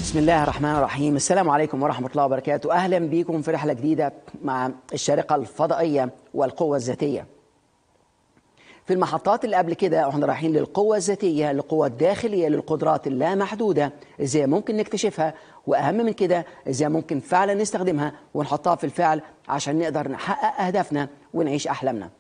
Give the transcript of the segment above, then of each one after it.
بسم الله الرحمن الرحيم السلام عليكم ورحمة الله وبركاته أهلا بكم في رحلة جديدة مع الشارقة الفضائية والقوة الذاتية في المحطات اللي قبل كده واحنا رايحين للقوة الذاتية للقوة الداخلية للقدرات اللامحدودة ازاي ممكن نكتشفها واهم من كده ازاي ممكن فعلا نستخدمها ونحطها في الفعل عشان نقدر نحقق اهدافنا ونعيش احلامنا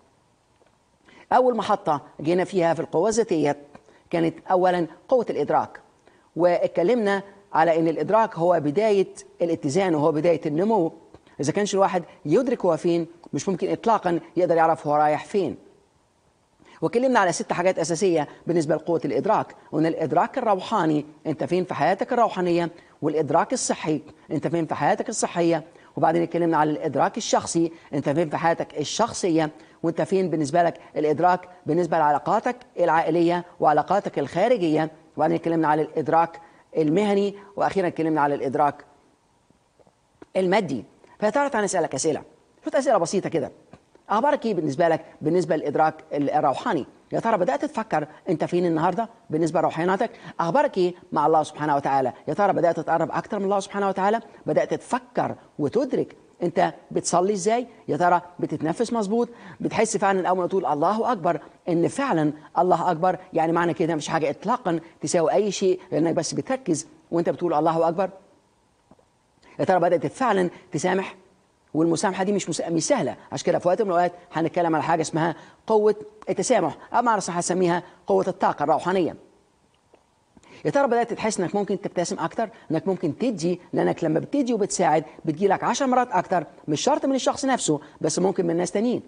اول محطة جينا فيها في القوة الذاتية كانت اولا قوة الادراك واتكلمنا على ان الادراك هو بداية الاتزان وهو بداية النمو اذا كانش الواحد يدرك هو فين مش ممكن اطلاقا يقدر يعرف هو رايح فين وكلمنا على ست حاجات أساسية بالنسبة لقوة الإدراك وأن الإدراك الروحاني أنت فين في حياتك الروحانية والإدراك الصحي أنت فين في حياتك الصحية وبعدين اتكلمنا على الإدراك الشخصي أنت فين في حياتك الشخصية وأنت فين بالنسبة لك الإدراك بالنسبة لعلاقاتك العائلية وعلاقاتك الخارجية وبعدين اتكلمنا على الإدراك المهني وأخيرا اتكلمنا على الإدراك المادي فيا ترى تعالى نسألك أسئلة شوية أسئلة بسيطة كده اخبارك ايه بالنسبه لك بالنسبه للادراك الروحاني يا ترى بدات تفكر انت فين النهارده بالنسبه لروحانياتك اخبارك ايه مع الله سبحانه وتعالى يا ترى بدات تتقرب اكتر من الله سبحانه وتعالى بدات تفكر وتدرك انت بتصلي ازاي يا ترى بتتنفس مظبوط بتحس فعلا اول ما تقول الله اكبر ان فعلا الله اكبر يعني معنى كده مش حاجه اطلاقا تساوي اي شيء لانك بس بتركز وانت بتقول الله اكبر يا ترى بدات فعلا تسامح والمسامحه دي مش مس... مش سهله عشان كده في وقت من الاوقات هنتكلم على حاجه اسمها قوه التسامح او معنى صح هسميها قوه الطاقه الروحانيه يا ترى بدات تحس انك ممكن تبتسم اكتر انك ممكن تدي لانك لما بتدي وبتساعد بتجي لك 10 مرات اكتر مش شرط من الشخص نفسه بس ممكن من ناس تانيين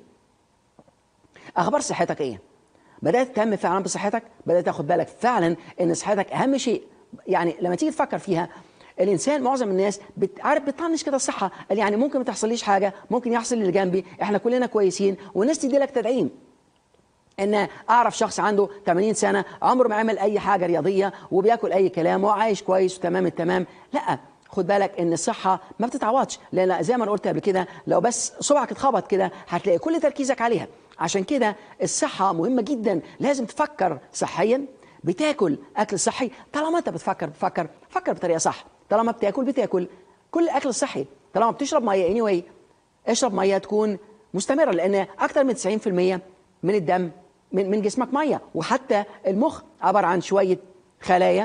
اخبار صحتك ايه بدات تهتم فعلا بصحتك بدات تاخد بالك فعلا ان صحتك اهم شيء يعني لما تيجي تفكر فيها الانسان معظم الناس عارف بتطنش كده الصحه قال يعني ممكن ما تحصليش حاجه ممكن يحصل اللي جنبي احنا كلنا كويسين والناس تدي لك تدعيم ان اعرف شخص عنده 80 سنه عمره ما عمل اي حاجه رياضيه وبياكل اي كلام وعايش كويس وتمام التمام لا خد بالك ان الصحه ما بتتعوضش لان زي ما انا قلت قبل كده لو بس صبعك اتخبط كده هتلاقي كل تركيزك عليها عشان كده الصحه مهمه جدا لازم تفكر صحيا بتاكل اكل صحي طالما انت بتفكر بتفكر فكر بطريقه صح طالما بتاكل بتاكل كل الاكل الصحي طالما بتشرب ميه اني anyway اشرب ميه تكون مستمره لان اكثر من 90% من الدم من من جسمك ميه وحتى المخ عباره عن شويه خلايا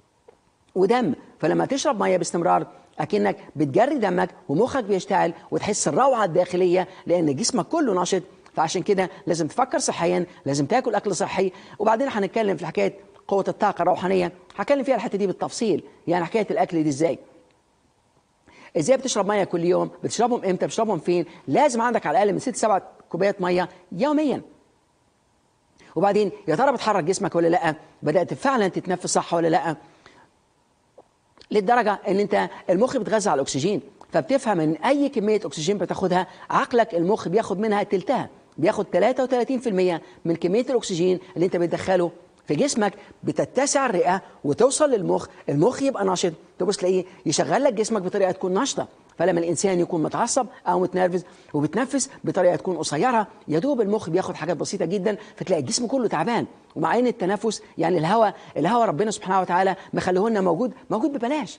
ودم فلما تشرب ميه باستمرار اكنك بتجري دمك ومخك بيشتعل وتحس الروعه الداخليه لان جسمك كله نشط فعشان كده لازم تفكر صحيا لازم تاكل اكل صحي وبعدين هنتكلم في حكايه قوه الطاقه الروحانيه هتكلم فيها الحته دي بالتفصيل يعني حكايه الاكل دي ازاي ازاي بتشرب ميه كل يوم بتشربهم امتى بتشربهم فين لازم عندك على الاقل من ست سبع كوبايات ميه يوميا وبعدين يا ترى بتحرك جسمك ولا لا بدات فعلا تتنفس صح ولا لا للدرجه ان انت المخ بيتغذى على الاكسجين فبتفهم ان اي كميه اكسجين بتاخدها عقلك المخ بياخد منها تلتها بياخد 33% من كميه الاكسجين اللي انت بتدخله في جسمك بتتسع الرئه وتوصل للمخ المخ يبقى نشط تبص تلاقيه يشغل لك جسمك بطريقه تكون نشطه فلما الانسان يكون متعصب او متنرفز وبتنفس بطريقه تكون قصيره يا دوب المخ بياخد حاجات بسيطه جدا فتلاقي الجسم كله تعبان ومع ان التنفس يعني الهواء الهواء ربنا سبحانه وتعالى مخليه لنا موجود موجود ببلاش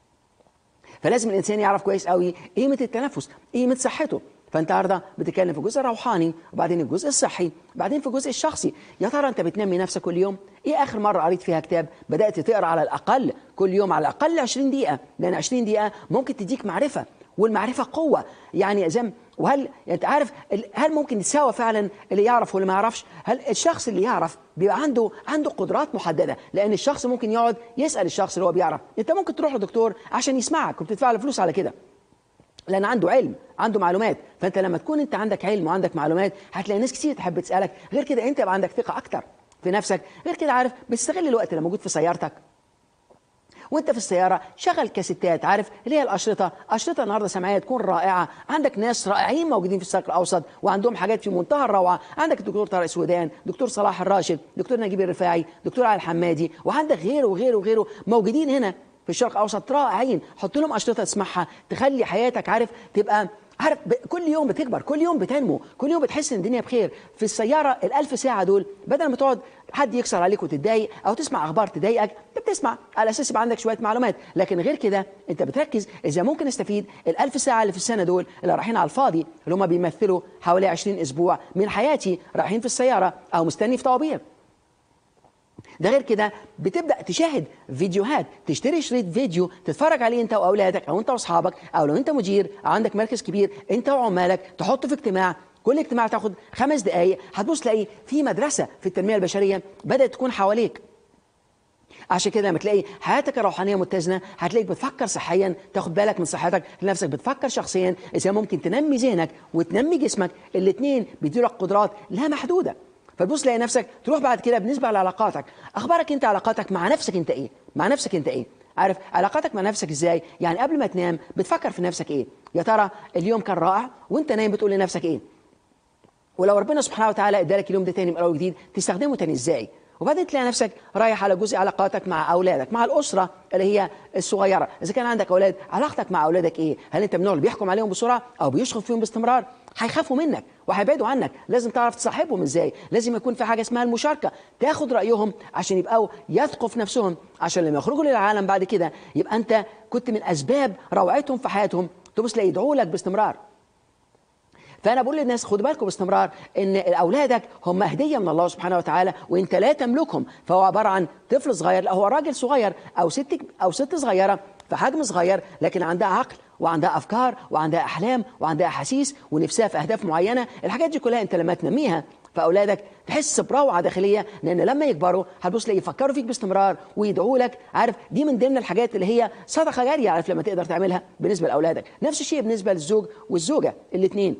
فلازم الانسان يعرف كويس قوي قيمه التنفس قيمه صحته فانت النهارده بتتكلم في الجزء الروحاني وبعدين الجزء الصحي وبعدين في الجزء الشخصي يا ترى انت بتنمي نفسك كل يوم ايه اخر مره قريت فيها كتاب بدات تقرا على الاقل كل يوم على الاقل 20 دقيقه لان 20 دقيقه ممكن تديك معرفه والمعرفه قوه يعني زي وهل يعني انت عارف هل ممكن يتساوى فعلا اللي يعرف واللي ما يعرفش هل الشخص اللي يعرف بيبقى عنده عنده قدرات محدده لان الشخص ممكن يقعد يسال الشخص اللي هو بيعرف انت ممكن تروح لدكتور عشان يسمعك وبتدفع له فلوس على كده لان عنده علم عنده معلومات فانت لما تكون انت عندك علم وعندك معلومات هتلاقي ناس كتير تحب تسالك غير كده انت يبقى عندك ثقه اكتر في نفسك غير كده عارف بتستغل الوقت اللي موجود في سيارتك وانت في السياره شغل كاسيتات عارف اللي هي الاشرطه اشرطه النهارده سمعيه تكون رائعه عندك ناس رائعين موجودين في الشرق الاوسط وعندهم حاجات في منتهى الروعه عندك الدكتور طارق سودان دكتور صلاح الراشد دكتور نجيب الرفاعي دكتور علي الحمادي وعندك غيره وغيره وغيره موجودين هنا في الشرق الاوسط رائعين حط لهم اشرطه تسمعها تخلي حياتك عارف تبقى عارف ب... كل يوم بتكبر كل يوم بتنمو كل يوم بتحس ان الدنيا بخير في السياره الألف ساعه دول بدل ما تقعد حد يكسر عليك وتتضايق او تسمع اخبار تضايقك بتسمع على اساس يبقى عندك شويه معلومات لكن غير كده انت بتركز ازاي ممكن استفيد الألف ساعه اللي في السنه دول اللي رايحين على الفاضي اللي هم بيمثلوا حوالي 20 اسبوع من حياتي رايحين في السياره او مستني في طوابير ده غير كده بتبدا تشاهد فيديوهات تشتري شريط فيديو تتفرج عليه انت واولادك او انت واصحابك او لو انت مدير او عندك مركز كبير انت وعمالك تحطه في اجتماع كل اجتماع تاخد خمس دقائق هتبص تلاقي في مدرسه في التنميه البشريه بدات تكون حواليك عشان كده لما تلاقي حياتك الروحانيه متزنه هتلاقيك بتفكر صحيا تاخد بالك من صحتك لنفسك بتفكر شخصيا ازاي ممكن تنمي ذهنك وتنمي جسمك الاثنين بيديلك قدرات لا محدوده فتبص تلاقي نفسك تروح بعد كده بالنسبه لعلاقاتك اخبارك انت علاقاتك مع نفسك انت ايه مع نفسك انت ايه عارف علاقاتك مع نفسك ازاي يعني قبل ما تنام بتفكر في نفسك ايه يا ترى اليوم كان رائع وانت نايم بتقول لنفسك ايه ولو ربنا سبحانه وتعالى ادالك اليوم ده تاني من اول وجديد تستخدمه تاني ازاي وبعدين تلاقي نفسك رايح على جزء علاقاتك مع اولادك مع الاسره اللي هي الصغيره اذا كان عندك اولاد علاقتك مع اولادك ايه هل انت من النوع اللي بيحكم عليهم بسرعه او بيشخط فيهم باستمرار هيخافوا منك وهيبعدوا عنك لازم تعرف تصاحبهم ازاي لازم يكون في حاجه اسمها المشاركه تاخد رايهم عشان يبقوا يثقوا في نفسهم عشان لما يخرجوا للعالم بعد كده يبقى انت كنت من اسباب روعتهم في حياتهم تبص تلاقي يدعوا لك باستمرار فانا بقول للناس خدوا بالكم باستمرار ان اولادك هم هديه من الله سبحانه وتعالى وانت لا تملكهم فهو عباره عن طفل صغير لا هو راجل صغير او ست او ست صغيره في حجم صغير لكن عندها عقل وعندها افكار وعندها احلام وعندها احاسيس ونفسها في اهداف معينه الحاجات دي كلها انت لما تنميها فاولادك تحس بروعه داخليه لان لما يكبروا هتبص تلاقي يفكروا فيك باستمرار ويدعوا لك عارف دي من ضمن الحاجات اللي هي صدقه جاريه عارف لما تقدر تعملها بالنسبه لاولادك نفس الشيء بالنسبه للزوج والزوجه الاثنين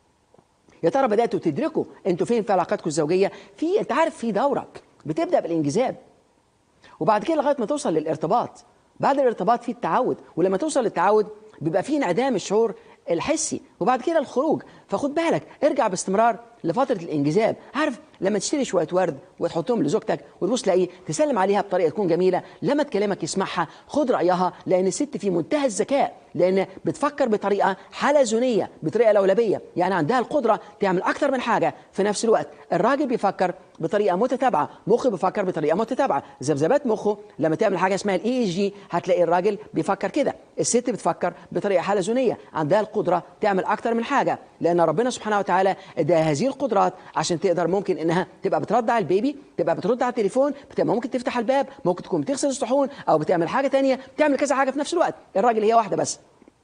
يا ترى بداتوا تدركوا انتوا فين في علاقاتكم الزوجيه في انت عارف في دوره بتبدا بالانجذاب وبعد كده لغايه ما توصل للارتباط بعد الارتباط في التعود ولما توصل للتعود بيبقى في انعدام الشعور الحسي وبعد كده الخروج فخد بالك ارجع باستمرار لفتره الانجذاب عارف لما تشتري شويه ورد وتحطهم لزوجتك وتبص تلاقيه تسلم عليها بطريقه تكون جميله لما تكلمك يسمعها خد رايها لان الست في منتهى الذكاء لان بتفكر بطريقه حلزونيه بطريقه لولبيه يعني عندها القدره تعمل اكثر من حاجه في نفس الوقت الراجل بيفكر بطريقه متتابعه مخه بيفكر بطريقه متتابعه ذبذبات مخه لما تعمل حاجه اسمها الاي اي جي هتلاقي الراجل بيفكر كده الست بتفكر بطريقه حلزونيه عندها القدره تعمل اكثر من حاجه لان ربنا سبحانه وتعالى اداها هذه القدرات عشان تقدر ممكن انها تبقى بترد على البيبي تبقى بترد على التليفون بتبقى ممكن تفتح الباب ممكن تكون بتغسل الصحون او بتعمل حاجه تانية بتعمل كذا حاجه في نفس الوقت الراجل هي واحده بس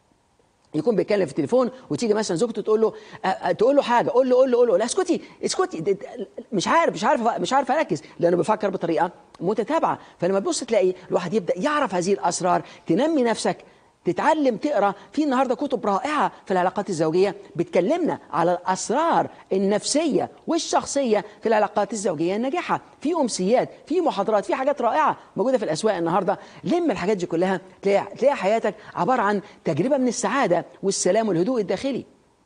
يكون بيتكلم في التليفون وتيجي مثلا زوجته تقول له أه تقول له حاجه قول له قول له قول له لا اسكتي اسكتي مش عارف مش عارف مش عارف اركز لانه بيفكر بطريقه متتابعه فلما تبص تلاقي الواحد يبدا يعرف هذه الاسرار تنمي نفسك تتعلم تقرا في النهارده كتب رائعه في العلاقات الزوجيه بتكلمنا على الاسرار النفسيه والشخصيه في العلاقات الزوجيه الناجحه في امسيات في محاضرات في حاجات رائعه موجوده في الاسواق النهارده لم الحاجات دي كلها تلاقي, تلاقي حياتك عباره عن تجربه من السعاده والسلام والهدوء الداخلي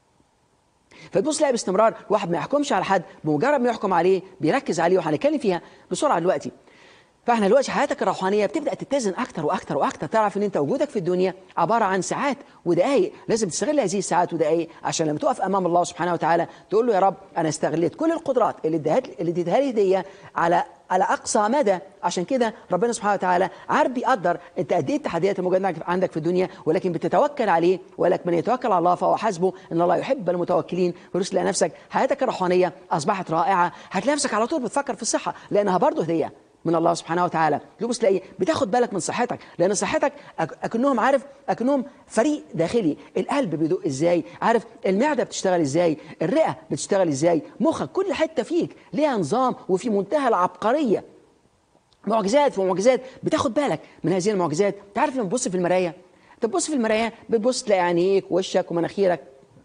فتبص تلاقي باستمرار واحد ما يحكمش على حد بمجرد ما يحكم عليه بيركز عليه وهنتكلم فيها بسرعه دلوقتي فاحنا دلوقتي حياتك الروحانيه بتبدا تتزن اكتر واكتر واكتر تعرف ان انت وجودك في الدنيا عباره عن ساعات ودقائق لازم تستغل هذه الساعات ودقائق عشان لما تقف امام الله سبحانه وتعالى تقول له يا رب انا استغليت كل القدرات اللي اديها اللي اديتها لي هديه على على اقصى مدى عشان كده ربنا سبحانه وتعالى عارف بيقدر انت قد ايه التحديات الموجوده عندك في الدنيا ولكن بتتوكل عليه ولكن من يتوكل على الله فهو حسبه ان الله يحب المتوكلين فتلاقي نفسك حياتك الروحانيه اصبحت رائعه هتلاقي نفسك على طول بتفكر في الصحه لانها برضه هديه من الله سبحانه وتعالى تبص تلاقي بتاخد بالك من صحتك لان صحتك اكنهم عارف اكنهم فريق داخلي القلب بيدق ازاي عارف المعده بتشتغل ازاي الرئه بتشتغل ازاي مخك كل حته فيك ليها نظام وفي منتهى العبقريه معجزات ومعجزات بتاخد بالك من هذه المعجزات تعرف لما تبص في المرايه تبص في المرايه بتبص تلاقي عينيك ووشك ومناخيرك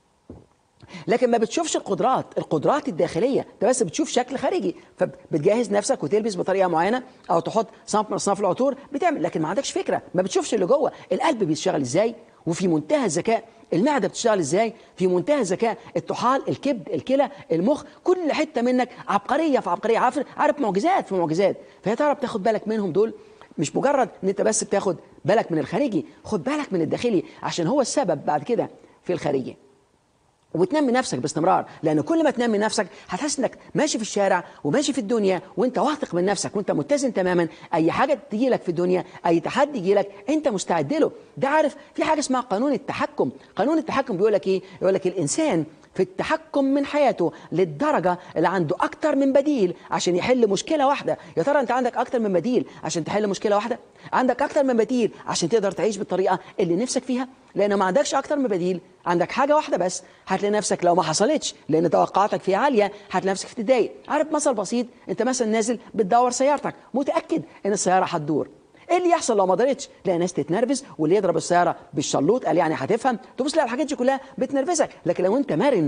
لكن ما بتشوفش القدرات القدرات الداخليه انت بس بتشوف شكل خارجي فبتجهز نفسك وتلبس بطريقه معينه او تحط صنف من اصناف العطور بتعمل لكن ما عندكش فكره ما بتشوفش اللي جوه القلب بيشتغل ازاي وفي منتهى الذكاء المعده بتشتغل ازاي في منتهى الذكاء الطحال الكبد الكلى المخ كل حته منك عبقريه في عبقريه عارف عارف معجزات في معجزات فيا ترى بتاخد بالك منهم دول مش مجرد ان انت بس بتاخد بالك من الخارجي خد بالك من الداخلي عشان هو السبب بعد كده في الخارجي وتنمي نفسك باستمرار لان كل ما تنمي نفسك هتحس انك ماشي في الشارع وماشي في الدنيا وانت واثق من نفسك وانت متزن تماما اي حاجه تجي لك في الدنيا اي تحدي يجي لك انت مستعد له ده عارف في حاجه اسمها قانون التحكم قانون التحكم بيقول لك ايه يقول لك الانسان في التحكم من حياته للدرجة اللي عنده أكتر من بديل عشان يحل مشكلة واحدة يا ترى أنت عندك أكتر من بديل عشان تحل مشكلة واحدة عندك أكتر من بديل عشان تقدر تعيش بالطريقة اللي نفسك فيها لأن ما عندكش أكتر من بديل عندك حاجة واحدة بس هتلاقي نفسك لو ما حصلتش لأن توقعاتك فيها عالية هتلاقي نفسك تتضايق عارف مثل بسيط أنت مثلا نازل بتدور سيارتك متأكد إن السيارة هتدور ايه اللي يحصل لو ما قدرتش تلاقي ناس تتنرفز واللي يضرب السياره بالشلوط قال يعني هتفهم تبص تلاقي الحاجات دي كلها بتنرفزك لكن لو انت مرن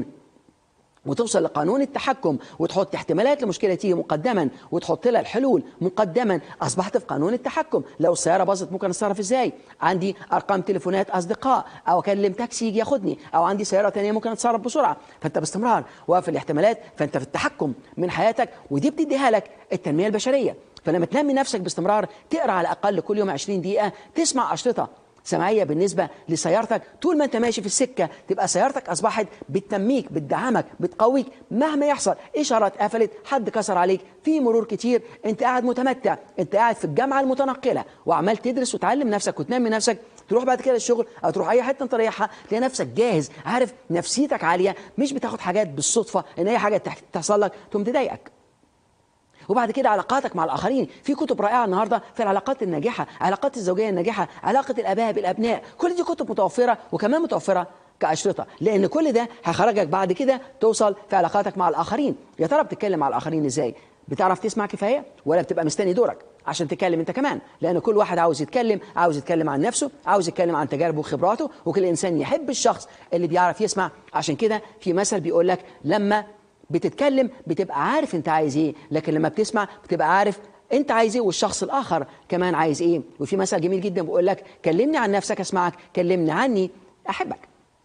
وتوصل لقانون التحكم وتحط احتمالات لمشكله تيجي مقدما وتحط لها الحلول مقدما اصبحت في قانون التحكم لو السياره باظت ممكن اتصرف ازاي عندي ارقام تليفونات اصدقاء او اكلم تاكسي يجي ياخدني او عندي سياره ثانيه ممكن اتصرف بسرعه فانت باستمرار واقف الاحتمالات فانت في التحكم من حياتك ودي بتديها لك التنميه البشريه فلما تنمي نفسك باستمرار تقرا على الاقل كل يوم 20 دقيقه تسمع اشرطه سمعيه بالنسبه لسيارتك طول ما انت ماشي في السكه تبقى سيارتك اصبحت بتنميك بتدعمك بتقويك مهما يحصل اشارات قفلت حد كسر عليك في مرور كتير انت قاعد متمتع انت قاعد في الجامعه المتنقله وعمال تدرس وتعلم نفسك وتنمي نفسك تروح بعد كده الشغل او تروح اي حته انت رايحها تلاقي نفسك جاهز عارف نفسيتك عاليه مش بتاخد حاجات بالصدفه ان اي حاجه تحصل لك تقوم تضايقك وبعد كده علاقاتك مع الاخرين في كتب رائعه النهارده في العلاقات الناجحه علاقات الزوجيه الناجحه علاقه الاباء بالابناء كل دي كتب متوفره وكمان متوفره كأشرطة لأن كل ده هيخرجك بعد كده توصل في علاقاتك مع الآخرين يا ترى بتتكلم مع الآخرين إزاي بتعرف تسمع كفاية ولا بتبقى مستني دورك عشان تتكلم انت كمان لان كل واحد عاوز يتكلم عاوز يتكلم عن نفسه عاوز يتكلم عن تجاربه وخبراته وكل انسان يحب الشخص اللي بيعرف يسمع عشان كده في مثل بيقول لك لما بتتكلم بتبقى عارف انت عايز ايه لكن لما بتسمع بتبقى عارف انت عايز ايه والشخص الاخر كمان عايز ايه وفي مثل جميل جدا بيقول لك كلمني عن نفسك اسمعك كلمني عني احبك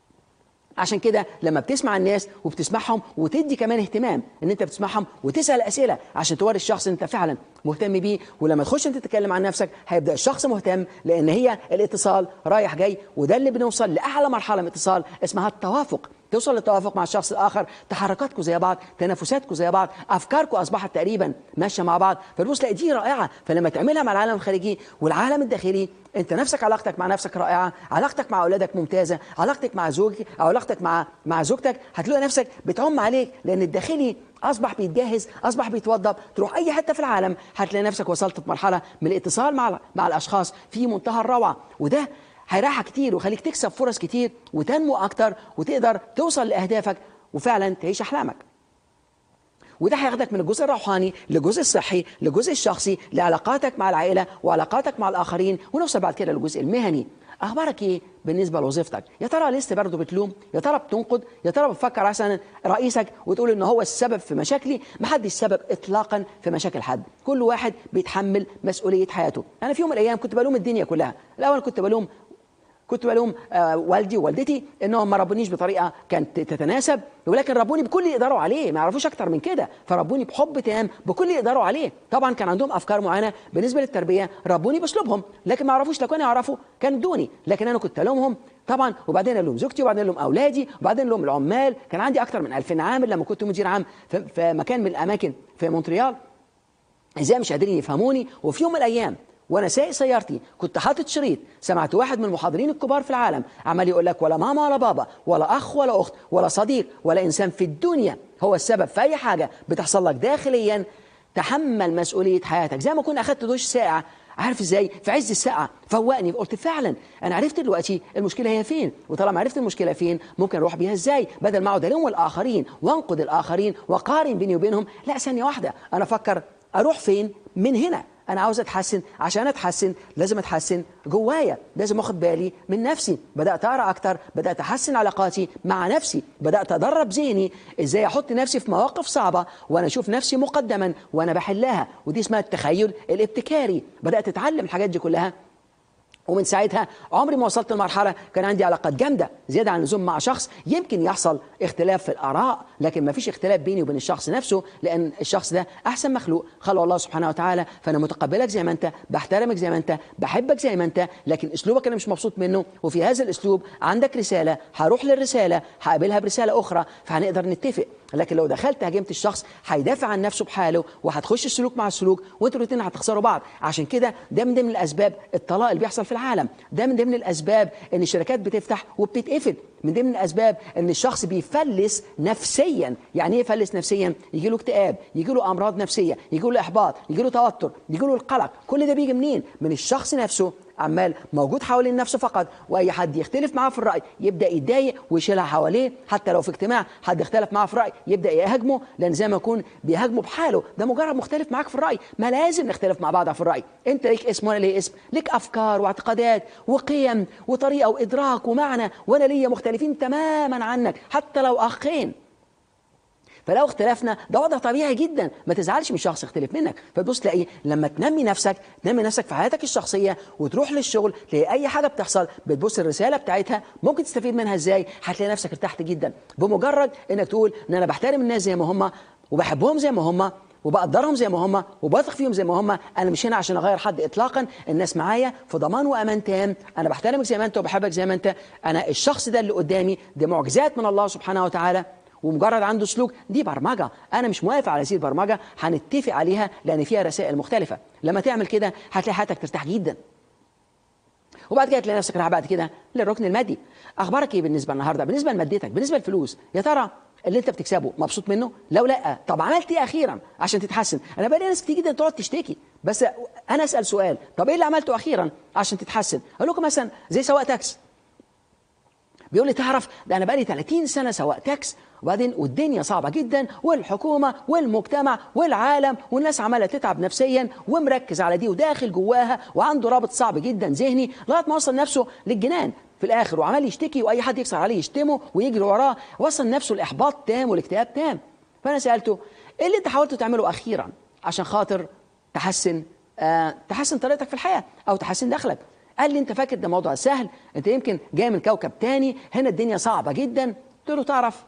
عشان كده لما بتسمع الناس وبتسمعهم وتدي كمان اهتمام ان انت بتسمعهم وتسال اسئله عشان توري الشخص انت فعلا مهتم بيه ولما تخش انت تتكلم عن نفسك هيبدا الشخص مهتم لان هي الاتصال رايح جاي وده اللي بنوصل لاعلى مرحله من الاتصال اسمها التوافق توصل للتوافق مع الشخص الاخر تحركاتكم زي بعض تنافساتكم زي بعض افكاركم اصبحت تقريبا ماشيه مع بعض فتبص تلاقي دي رائعه فلما تعملها مع العالم الخارجي والعالم الداخلي انت نفسك علاقتك مع نفسك رائعه علاقتك مع اولادك ممتازه علاقتك مع زوجك او علاقتك مع مع زوجتك هتلاقي نفسك بتعم عليك لان الداخلي اصبح بيتجهز اصبح بيتوضب تروح اي حته في العالم هتلاقي نفسك وصلت في مرحله من الاتصال مع مع الاشخاص في منتهى الروعه وده هيريحك كتير ويخليك تكسب فرص كتير وتنمو اكتر وتقدر توصل لاهدافك وفعلا تعيش احلامك وده هياخدك من الجزء الروحاني للجزء الصحي للجزء الشخصي لعلاقاتك مع العائله وعلاقاتك مع الاخرين ونوصل بعد كده للجزء المهني اخبارك ايه بالنسبه لوظيفتك يا ترى لسه برضه بتلوم يا ترى بتنقد يا ترى بتفكر مثلا رئيسك وتقول ان هو السبب في مشاكلي ما حدش سبب اطلاقا في مشاكل حد كل واحد بيتحمل مسؤوليه حياته انا في يوم من الايام كنت بلوم الدنيا كلها الاول كنت بلوم كنت بلوم آه والدي ووالدتي انهم ما ربونيش بطريقه كانت تتناسب ولكن ربوني بكل اللي يقدروا عليه ما يعرفوش اكتر من كده فربوني بحب تام بكل اللي يقدروا عليه طبعا كان عندهم افكار معينه بالنسبه للتربيه ربوني باسلوبهم لكن ما يعرفوش لو كانوا يعرفوا كانوا ادوني لكن انا كنت الومهم طبعا وبعدين الوم زوجتي وبعدين الوم اولادي وبعدين الوم العمال كان عندي اكتر من 2000 عامل لما كنت مدير عام في مكان من الاماكن في مونتريال ازاي مش قادرين يفهموني وفي يوم من الايام وانا سايق سيارتي كنت حاطط شريط سمعت واحد من المحاضرين الكبار في العالم عمال يقول لك ولا ماما ولا بابا ولا اخ ولا اخت ولا صديق ولا انسان في الدنيا هو السبب في اي حاجه بتحصل لك داخليا تحمل مسؤوليه حياتك زي ما كنت اخدت دوش ساعه عارف ازاي في عز الساعه فوقني قلت فعلا انا عرفت دلوقتي المشكله هي فين وطالما عرفت المشكله فين ممكن اروح بيها ازاي بدل ما اقعد الوم الاخرين وانقد الاخرين واقارن بيني وبينهم لا ثانيه واحده انا افكر اروح فين من هنا انا عاوز اتحسن عشان اتحسن لازم اتحسن جوايا لازم اخد بالي من نفسي بدات اقرا اكتر بدات احسن علاقاتي مع نفسي بدات ادرب ذهني ازاي احط نفسي في مواقف صعبه وانا اشوف نفسي مقدما وانا بحلها ودي اسمها التخيل الابتكاري بدات اتعلم الحاجات دي كلها ومن ساعتها عمري ما وصلت لمرحلة كان عندي علاقات جامدة زيادة عن اللزوم مع شخص يمكن يحصل اختلاف في الآراء لكن ما فيش اختلاف بيني وبين الشخص نفسه لأن الشخص ده أحسن مخلوق خلق الله سبحانه وتعالى فأنا متقبلك زي ما أنت بحترمك زي ما أنت بحبك زي ما أنت لكن أسلوبك أنا مش مبسوط منه وفي هذا الأسلوب عندك رسالة هروح للرسالة هقابلها برسالة أخرى فهنقدر نتفق لكن لو دخلت هاجمت الشخص هيدافع عن نفسه بحاله وهتخش السلوك مع السلوك وانتوا الاثنين هتخسروا بعض عشان كده ده من ضمن الاسباب الطلاق اللي بيحصل في العالم ده من ضمن الاسباب ان الشركات بتفتح وبتتقفل من ضمن الاسباب ان الشخص بيفلس نفسيا يعني ايه يفلس نفسيا يجي له اكتئاب يجي له امراض نفسيه يجي له احباط يجي له توتر يجي له القلق كل ده بيجي منين من الشخص نفسه عمال موجود حوالين نفسه فقط واي حد يختلف معاه في الراي يبدا يتضايق ويشيلها حواليه حتى لو في اجتماع حد اختلف معاه في راي يبدا يهاجمه لان زي ما يكون بيهاجمه بحاله ده مجرد مختلف معاك في الراي ما لازم نختلف مع بعض في الراي انت ليك اسم وانا ليه اسم ليك افكار واعتقادات وقيم وطريقه وادراك ومعنى وانا ليا مختلفين تماما عنك حتى لو اخين فلو اختلفنا ده وضع طبيعي جدا ما تزعلش من شخص يختلف منك فتبص تلاقي لما تنمي نفسك تنمي نفسك في حياتك الشخصيه وتروح للشغل تلاقي اي حاجه بتحصل بتبص الرساله بتاعتها ممكن تستفيد منها ازاي هتلاقي نفسك ارتحت جدا بمجرد انك تقول ان انا بحترم الناس زي ما هم وبحبهم زي ما هم وبقدرهم زي ما هم وبثق فيهم زي ما هم انا مش هنا عشان اغير حد اطلاقا الناس معايا في ضمان وامان تام انا بحترمك زي ما انت وبحبك زي ما انت انا الشخص ده اللي قدامي دي معجزات من الله سبحانه وتعالى ومجرد عنده سلوك دي برمجه انا مش موافق على هذه البرمجه هنتفق عليها لان فيها رسائل مختلفه لما تعمل كده هتلاقي حياتك ترتاح جدا وبعد كده تلاقي نفسك رايح بعد كده للركن المادي اخبارك ايه بالنسبه النهارده بالنسبه لمادتك بالنسبه للفلوس يا ترى اللي انت بتكسبه مبسوط منه لو لا طب عملت ايه اخيرا عشان تتحسن انا بقى ناس كتير جدا تقعد تشتكي بس انا اسال سؤال طب ايه اللي عملته اخيرا عشان تتحسن اقول لكم مثلا زي سواق تاكس بيقول لي تعرف ده انا بقالي 30 سنه سواق تاكس وبعدين والدنيا صعبه جدا والحكومه والمجتمع والعالم والناس عماله تتعب نفسيا ومركز على دي وداخل جواها وعنده رابط صعب جدا ذهني لغايه ما وصل نفسه للجنان في الاخر وعمال يشتكي واي حد يكسر عليه يشتمه ويجري وراه وصل نفسه لاحباط تام والاكتئاب تام فانا سالته ايه اللي انت حاولت تعمله اخيرا عشان خاطر تحسن آه تحسن طريقتك في الحياه او تحسن دخلك قال لي انت فاكر ده موضوع سهل انت يمكن جاي من كوكب تاني هنا الدنيا صعبه جدا قلت له تعرف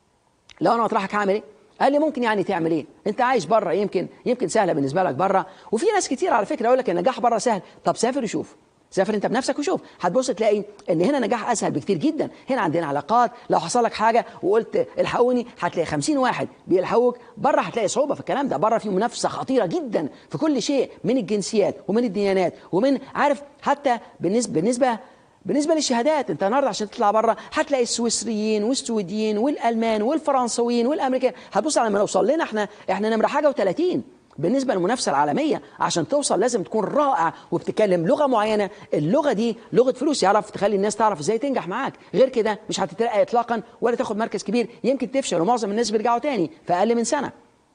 لو انا مطرحك هعمل ايه قال لي ممكن يعني تعمل ايه انت عايش بره يمكن يمكن سهله بالنسبه لك بره وفي ناس كتير على فكره يقول لك النجاح بره سهل طب سافر وشوف سافر انت بنفسك وشوف هتبص تلاقي ان هنا نجاح اسهل بكتير جدا هنا عندنا علاقات لو حصل لك حاجه وقلت الحقوني هتلاقي 50 واحد بيلحقوك بره هتلاقي صعوبه في الكلام ده بره في منافسه خطيره جدا في كل شيء من الجنسيات ومن الديانات ومن عارف حتى بالنسبه بالنسبه بالنسبه للشهادات انت النهارده عشان تطلع بره هتلاقي السويسريين والسويديين والالمان والفرنسويين والامريكان هتبص على ما نوصل لنا احنا احنا نمره حاجه و30 بالنسبه للمنافسه العالميه عشان توصل لازم تكون رائع وبتتكلم لغه معينه اللغه دي لغه فلوس يعرف تخلي الناس تعرف ازاي تنجح معاك غير كده مش هتترقى اطلاقا ولا تاخد مركز كبير يمكن تفشل ومعظم الناس بيرجعوا تاني في اقل من سنه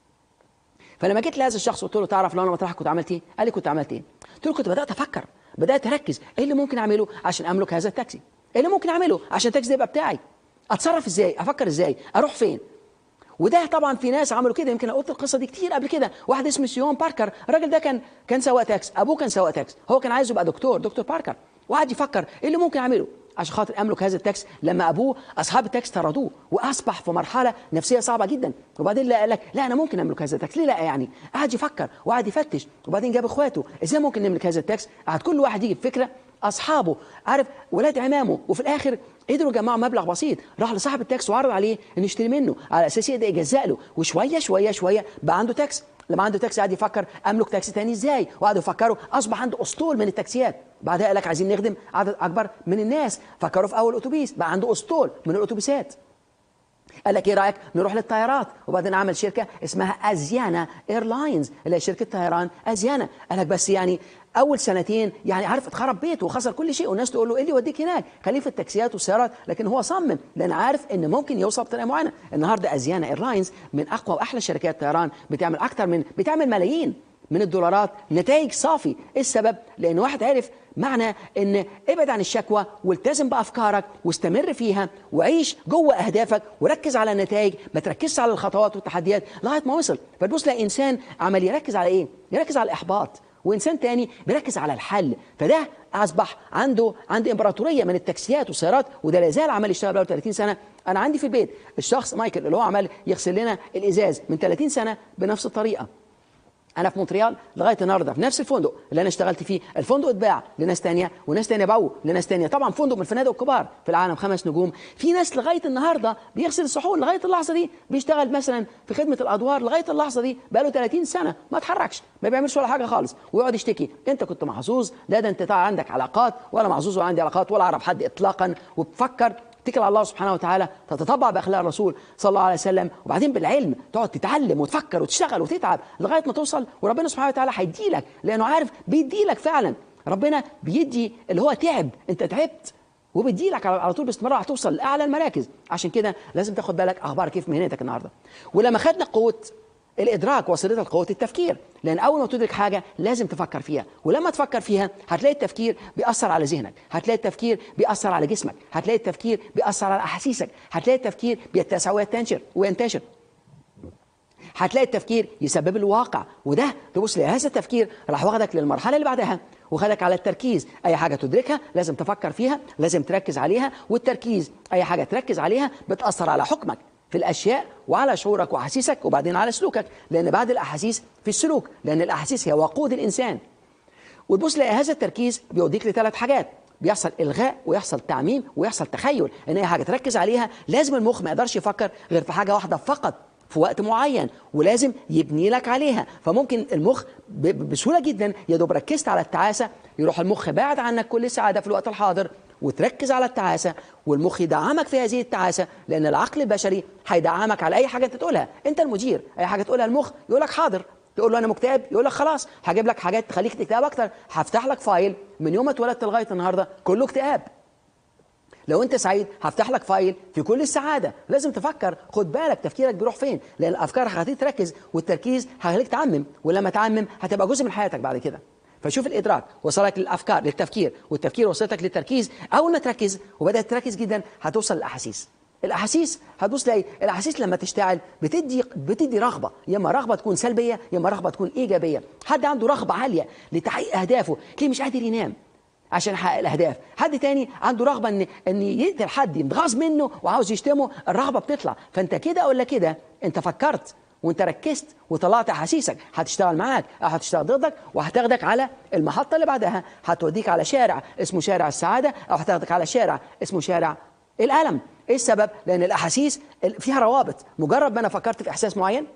فلما جيت لهذا الشخص قلت له تعرف لو انا مطرحك كنت عملت ايه قال لي كنت عملت ايه قلت له كنت بدات افكر بدات اركز ايه اللي ممكن اعمله عشان املك هذا التاكسي ايه اللي ممكن اعمله عشان التاكسي ده يبقى بتاعي اتصرف ازاي افكر ازاي اروح فين وده طبعا في ناس عملوا كده يمكن قلت القصه دي كتير قبل كده واحد اسمه سيون باركر الراجل ده كان كان سواق تاكس ابوه كان سواق تاكس هو كان عايز يبقى دكتور دكتور باركر وقعد يفكر ايه اللي ممكن اعمله عشان خاطر املك هذا التاكس لما ابوه اصحاب التاكس طردوه واصبح في مرحله نفسيه صعبه جدا وبعدين لا قال لك لا انا ممكن املك هذا التاكس ليه لا يعني قعد يفكر وقعد يفتش وبعدين جاب اخواته ازاي ممكن نملك هذا التاكس قعد كل واحد يجي بفكره اصحابه عارف ولاد عمامه وفي الاخر قدروا يجمعوا مبلغ بسيط راح لصاحب التاكس وعرض عليه انه يشتري منه على اساس يقدر يجزأ له وشويه شويه شويه بقى عنده تاكس لما عنده تاكسي قعد يفكر املك تاكسي تاني ازاي وقعدوا يفكروا اصبح عنده اسطول من التاكسيات بعدها قال لك عايزين نخدم عدد اكبر من الناس فكروا في اول اتوبيس بقى عنده اسطول من الاتوبيسات قال لك ايه رايك نروح للطيارات وبعدين عمل شركه اسمها ازيانا ايرلاينز اللي هي شركه طيران ازيانا قال لك بس يعني اول سنتين يعني عارف اتخرب بيته وخسر كل شيء والناس تقول له ايه اللي يوديك هناك خليه في التاكسيات والسيارات لكن هو صمم لان عارف ان ممكن يوصل بطريقه معينه النهارده ازيانا ايرلاينز من اقوى واحلى شركات الطيران بتعمل اكتر من بتعمل ملايين من الدولارات نتائج صافي ايه السبب لان واحد عرف معنى ان ابعد عن الشكوى والتزم بافكارك واستمر فيها وعيش جوه اهدافك وركز على النتائج ما تركزش على الخطوات والتحديات لغايه ما وصل فتبص تلاقي انسان عمال يركز على ايه يركز على الاحباط وانسان تاني بيركز على الحل فده اصبح عنده عنده امبراطوريه من التاكسيات والسيارات وده لا زال عمال يشتغل بقاله 30 سنه انا عندي في البيت الشخص مايكل اللي هو عمال يغسل لنا الازاز من 30 سنه بنفس الطريقه انا في مونتريال لغايه النهارده في نفس الفندق اللي انا اشتغلت فيه الفندق اتباع لناس تانية وناس تانية باعوه لناس تانية طبعا فندق من الفنادق الكبار في العالم خمس نجوم في ناس لغايه النهارده بيغسل الصحون لغايه اللحظه دي بيشتغل مثلا في خدمه الادوار لغايه اللحظه دي بقاله 30 سنه ما اتحركش ما بيعملش ولا حاجه خالص ويقعد يشتكي انت كنت محظوظ لا ده انت عندك علاقات ولا محظوظ ولا عندي علاقات ولا اعرف حد اطلاقا وبفكر تتكل على الله سبحانه وتعالى تتطبع باخلاق الرسول صلى الله عليه وسلم وبعدين بالعلم تقعد تتعلم وتفكر وتشتغل وتتعب لغايه ما توصل وربنا سبحانه وتعالى هيديلك لانه عارف بيديلك فعلا ربنا بيدي اللي هو تعب انت تعبت وبيديلك على طول باستمرار هتوصل لاعلى المراكز عشان كده لازم تاخد بالك اخبار كيف مهنتك النهارده ولما خدنا قوه الادراك وصلتها لقوه التفكير لان اول ما تدرك حاجه لازم تفكر فيها ولما تفكر فيها هتلاقي التفكير بيأثر على ذهنك هتلاقي التفكير بيأثر على جسمك هتلاقي التفكير بيأثر على احاسيسك هتلاقي التفكير بيتسع وينتشر وينتشر هتلاقي التفكير يسبب الواقع وده تبص لهذا التفكير راح واخدك للمرحله اللي بعدها وخدك على التركيز اي حاجه تدركها لازم تفكر فيها لازم تركز عليها والتركيز اي حاجه تركز عليها بتاثر على حكمك في الاشياء وعلى شعورك واحاسيسك وبعدين على سلوكك لان بعد الاحاسيس في السلوك لان الاحاسيس هي وقود الانسان وتبص لقى هذا التركيز بيوديك لثلاث حاجات بيحصل الغاء ويحصل تعميم ويحصل تخيل ان اي حاجه تركز عليها لازم المخ ما يقدرش يفكر غير في حاجه واحده فقط في وقت معين ولازم يبني لك عليها فممكن المخ بسهوله جدا يا دوب ركزت على التعاسه يروح المخ بعد عنك كل سعاده في الوقت الحاضر وتركز على التعاسه والمخ يدعمك في هذه التعاسه لان العقل البشري هيدعمك على اي حاجه انت تقولها انت المدير اي حاجه تقولها المخ يقول لك حاضر تقول له انا مكتئب يقول لك خلاص هجيب لك حاجات تخليك تكتئب اكتر هفتح لك فايل من يوم ما اتولدت لغايه النهارده كله اكتئاب لو انت سعيد هفتح لك فايل في كل السعاده لازم تفكر خد بالك تفكيرك بيروح فين لان الافكار هتخليك تركز والتركيز هيخليك تعمم ولما تعمم هتبقى جزء من حياتك بعد كده فشوف الادراك وصلك للافكار للتفكير والتفكير وصلتك للتركيز اول ما تركز وبدات تركز جدا هتوصل للاحاسيس الاحاسيس هتبص تلاقي الاحاسيس لما تشتغل بتدي بتدي رغبه يا اما رغبه تكون سلبيه يا اما رغبه تكون ايجابيه حد عنده رغبه عاليه لتحقيق اهدافه تلاقيه مش قادر ينام عشان يحقق الاهداف حد تاني عنده رغبه ان ان يقتل حد يتغاظ منه وعاوز يشتمه الرغبه بتطلع فانت كده ولا كده انت فكرت وانت ركزت وطلعت احاسيسك هتشتغل معاك او هتشتغل ضدك وهتاخدك على المحطه اللي بعدها هتوديك على شارع اسمه شارع السعاده او هتاخدك على شارع اسمه شارع الالم ايه السبب لان الاحاسيس فيها روابط مجرد ما انا فكرت في احساس معين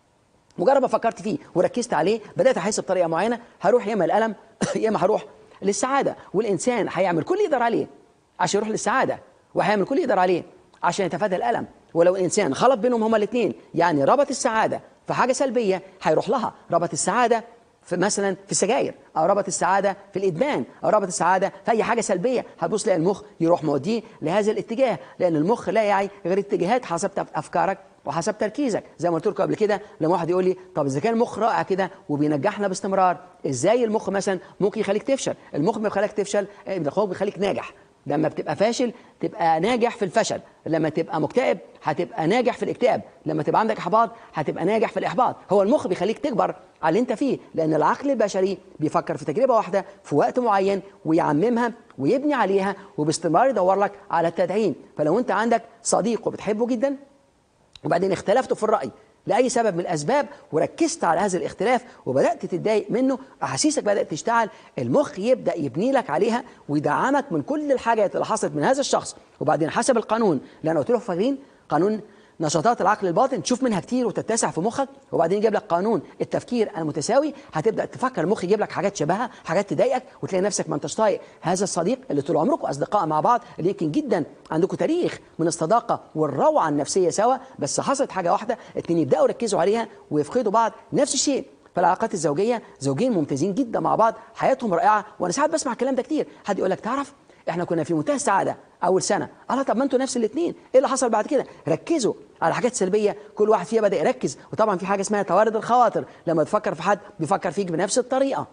مجرد ما فكرت فيه وركزت عليه بدات احس بطريقه معينه هروح يا اما الالم يا اما هروح للسعاده والانسان هيعمل كل اللي يقدر عليه عشان يروح للسعاده وهيعمل كل اللي يقدر عليه عشان يتفادى الالم ولو الانسان خلط بينهم هما الاثنين يعني ربط السعاده في حاجه سلبيه هيروح لها ربط السعاده في مثلا في السجاير او ربط السعاده في الادمان او ربط السعاده في اي حاجه سلبيه هتبص تلاقي المخ يروح موديه لهذا الاتجاه لان المخ لا يعي غير اتجاهات حسب افكارك وحسب تركيزك زي ما قلت لكم قبل كده لما واحد يقول لي طب اذا كان المخ رائع كده وبينجحنا باستمرار ازاي المخ مثلا ممكن يخليك تفشل المخ ما بيخليك تفشل المخ بيخليك ناجح لما بتبقى فاشل تبقى ناجح في الفشل لما تبقى مكتئب هتبقى ناجح في الاكتئاب لما تبقى عندك احباط هتبقى ناجح في الاحباط هو المخ بيخليك تكبر على اللي انت فيه لان العقل البشري بيفكر في تجربه واحده في وقت معين ويعممها ويبني عليها وباستمرار يدور لك على التدعيم فلو انت عندك صديق وبتحبه جدا وبعدين اختلفتوا في الراي لاي سبب من الاسباب وركزت على هذا الاختلاف وبدات تتضايق منه احاسيسك بدات تشتغل المخ يبدا يبني لك عليها ويدعمك من كل الحاجات اللي حصلت من هذا الشخص وبعدين حسب القانون اللي انا قلت له فاكرين قانون نشاطات العقل الباطن تشوف منها كتير وتتسع في مخك وبعدين يجيب لك قانون التفكير المتساوي هتبدا تفكر المخ يجيب لك حاجات شبهها حاجات تضايقك وتلاقي نفسك ما انتش طايق هذا الصديق اللي طول عمركم اصدقاء مع بعض اللي يمكن جدا عندكم تاريخ من الصداقه والروعه النفسيه سوا بس حصلت حاجه واحده اتنين يبداوا يركزوا عليها ويفقدوا بعض نفس الشيء فالعلاقات الزوجيه زوجين ممتازين جدا مع بعض حياتهم رائعه وانا ساعات بسمع الكلام ده كتير حد يقول لك تعرف احنا كنا في منتهى السعاده اول سنه الله طب ما انتوا نفس الاثنين ايه اللي حصل بعد كده ركزوا على حاجات سلبيه كل واحد فيها بدا يركز وطبعا في حاجه اسمها توارد الخواطر لما تفكر في حد بيفكر فيك بنفس الطريقه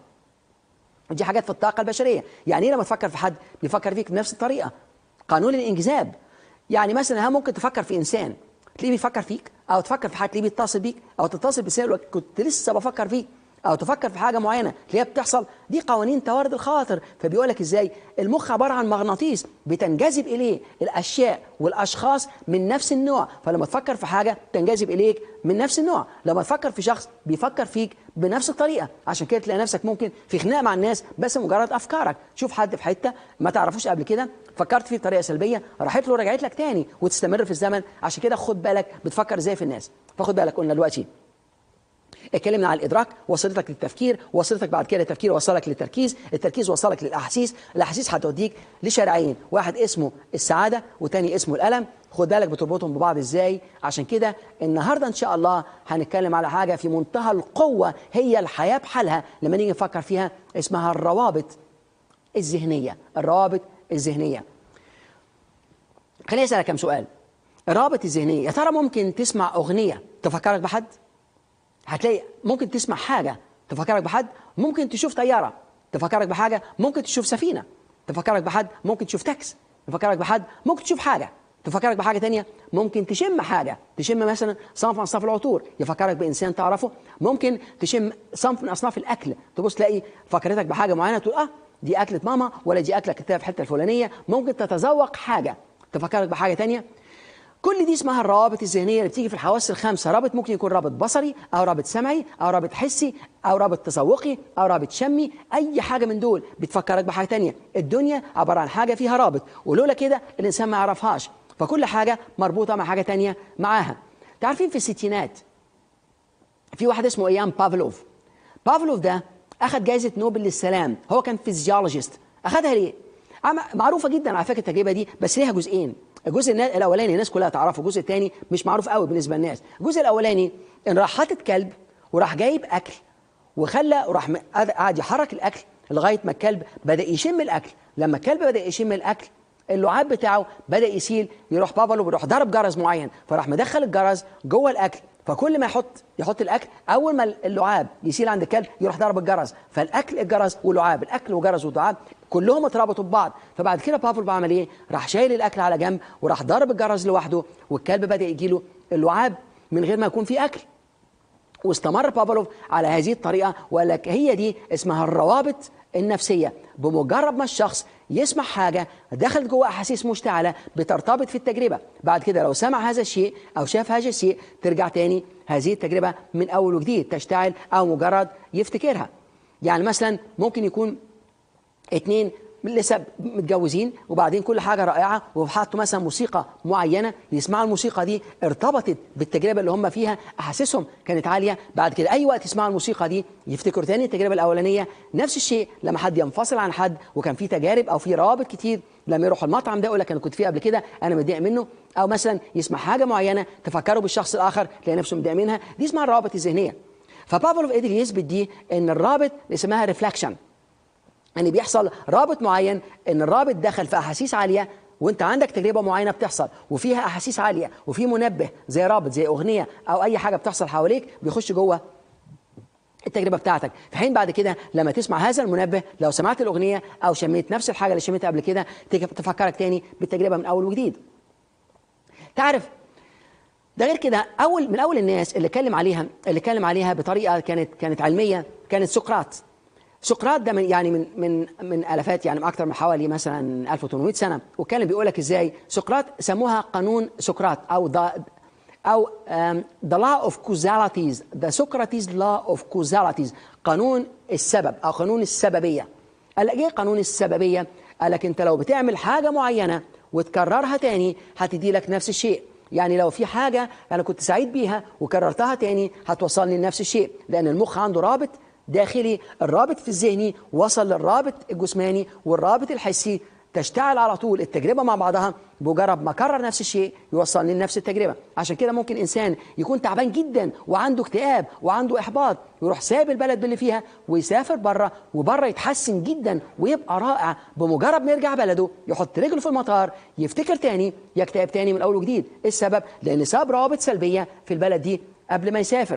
دي حاجات في الطاقه البشريه يعني ايه لما تفكر في حد بيفكر فيك بنفس الطريقه قانون الانجذاب يعني مثلا ها ممكن تفكر في انسان تلاقيه بيفكر فيك او تفكر في حد تلاقيه بيتصل بيك او تتصل بسبب كنت لسه بفكر فيك او تفكر في حاجه معينه تلاقيها بتحصل دي قوانين توارد الخاطر فبيقول لك ازاي المخ عباره عن مغناطيس بتنجذب اليه الاشياء والاشخاص من نفس النوع فلما تفكر في حاجه تنجذب اليك من نفس النوع لما تفكر في شخص بيفكر فيك بنفس الطريقه عشان كده تلاقي نفسك ممكن في خناق مع الناس بس مجرد افكارك شوف حد في حته ما تعرفوش قبل كده فكرت فيه بطريقه سلبيه راحت له ورجعت لك تاني وتستمر في الزمن عشان كده خد بالك بتفكر ازاي في الناس فخد بالك قلنا دلوقتي اتكلمنا عن الادراك وصلتك للتفكير وصلتك بعد كده التفكير وصلك للتركيز التركيز وصلك للاحاسيس الاحاسيس هتوديك لشارعين واحد اسمه السعاده وتاني اسمه الالم خد بالك بتربطهم ببعض ازاي عشان كده النهارده ان شاء الله هنتكلم على حاجه في منتهى القوه هي الحياه بحالها لما نيجي نفكر فيها اسمها الروابط الذهنيه الروابط الذهنيه خليني اسالك كم سؤال الروابط الذهنيه يا ترى ممكن تسمع اغنيه تفكرك بحد هتلاقي ممكن تسمع حاجة تفكرك بحد ممكن تشوف طيارة تفكرك بحاجة ممكن تشوف سفينة تفكرك بحد ممكن تشوف تاكس تفكرك بحد ممكن تشوف حاجة تفكرك بحاجة تانية ممكن تشم حاجة تشم مثلا صنف من أصناف العطور يفكرك بإنسان تعرفه ممكن تشم صنف من أصناف الأكل تبص تلاقي فكرتك بحاجة معينة تقول آه دي أكلة ماما ولا دي أكلة كتاب في الحتة الفلانية ممكن تتذوق حاجة تفكرك بحاجة تانية كل دي اسمها الروابط الذهنيه اللي بتيجي في الحواس الخمسه رابط ممكن يكون رابط بصري او رابط سمعي او رابط حسي او رابط تذوقي او رابط شمي اي حاجه من دول بتفكرك بحاجه تانية الدنيا عباره عن حاجه فيها رابط ولولا كده الانسان ما يعرفهاش فكل حاجه مربوطه مع حاجه تانية معاها تعرفين في الستينات في واحد اسمه ايام بافلوف بافلوف ده اخذ جائزه نوبل للسلام هو كان فيزيولوجيست اخذها ليه معروفه جدا على فكره التجربه دي بس ليها جزئين الجزء الاولاني الناس كلها تعرفه الجزء الثاني مش معروف قوي بالنسبه للناس الجزء الاولاني ان راح حاطط كلب وراح جايب اكل وخلى وراح قعد يحرك الاكل لغايه ما الكلب بدا يشم الاكل لما الكلب بدا يشم الاكل اللعاب بتاعه بدا يسيل يروح بافلو بيروح ضرب جرس معين فراح مدخل الجرس جوه الاكل فكل ما يحط يحط الاكل اول ما اللعاب يسيل عند الكلب يروح ضرب الجرس فالاكل الجرس واللعاب الاكل والجرس واللعاب كلهم اتربطوا ببعض فبعد كده بافل بعمل ايه راح شايل الاكل على جنب وراح ضرب الجرس لوحده والكلب بدا يجي له اللعاب من غير ما يكون في اكل واستمر بافلوف على هذه الطريقه وقال لك هي دي اسمها الروابط النفسيه بمجرد ما الشخص يسمع حاجه دخلت جوه احاسيس مشتعله بترتبط في التجربه بعد كده لو سمع هذا الشيء او شاف هذا الشيء ترجع تاني هذه التجربه من اول وجديد تشتعل او مجرد يفتكرها يعني مثلا ممكن يكون اتنين لسه متجوزين وبعدين كل حاجه رائعه وحطوا مثلا موسيقى معينه يسمعوا الموسيقى دي ارتبطت بالتجربه اللي هم فيها احاسيسهم كانت عاليه بعد كده اي وقت يسمعوا الموسيقى دي يفتكروا تاني التجربه الاولانيه نفس الشيء لما حد ينفصل عن حد وكان في تجارب او في روابط كتير لما يروح المطعم ده يقول لك انا كنت فيه قبل كده انا متضايق منه او مثلا يسمع حاجه معينه تفكره بالشخص الاخر تلاقي نفسه متضايق منها دي اسمها الروابط الذهنيه فبافلوف قدر يثبت دي ان الرابط اسمها ريفلكشن يعني بيحصل رابط معين ان الرابط دخل في احاسيس عاليه وانت عندك تجربه معينه بتحصل وفيها احاسيس عاليه وفي منبه زي رابط زي اغنيه او اي حاجه بتحصل حواليك بيخش جوه التجربه بتاعتك في حين بعد كده لما تسمع هذا المنبه لو سمعت الاغنيه او شميت نفس الحاجه اللي شميتها قبل كده تفكرك تاني بالتجربه من اول وجديد تعرف ده غير كده اول من اول الناس اللي اتكلم عليها اللي اتكلم عليها بطريقه كانت كانت علميه كانت سقراط سقراط ده من يعني من من من الافات يعني من اكثر من حوالي مثلا 1800 سنه وكان بيقول لك ازاي سقراط سموها قانون سقراط او ذا او ذا لا اوف كوزاليتيز ذا سقراطيز لا اوف كوزاليتيز قانون السبب او قانون السببيه قال لك ايه قانون السببيه قال لك انت لو بتعمل حاجه معينه وتكررها تاني هتدي لك نفس الشيء يعني لو في حاجه انا كنت سعيد بيها وكررتها تاني هتوصلني لنفس الشيء لان المخ عنده رابط داخلي الرابط في الذهني وصل للرابط الجسماني والرابط الحسي تشتعل على طول التجربة مع بعضها بمجرد ما كرر نفس الشيء يوصلني لنفس التجربة عشان كده ممكن إنسان يكون تعبان جدا وعنده اكتئاب وعنده إحباط يروح ساب البلد اللي فيها ويسافر بره وبره يتحسن جدا ويبقى رائع بمجرد ما يرجع بلده يحط رجله في المطار يفتكر تاني يكتئب تاني من أول وجديد السبب لأن ساب روابط سلبية في البلد دي قبل ما يسافر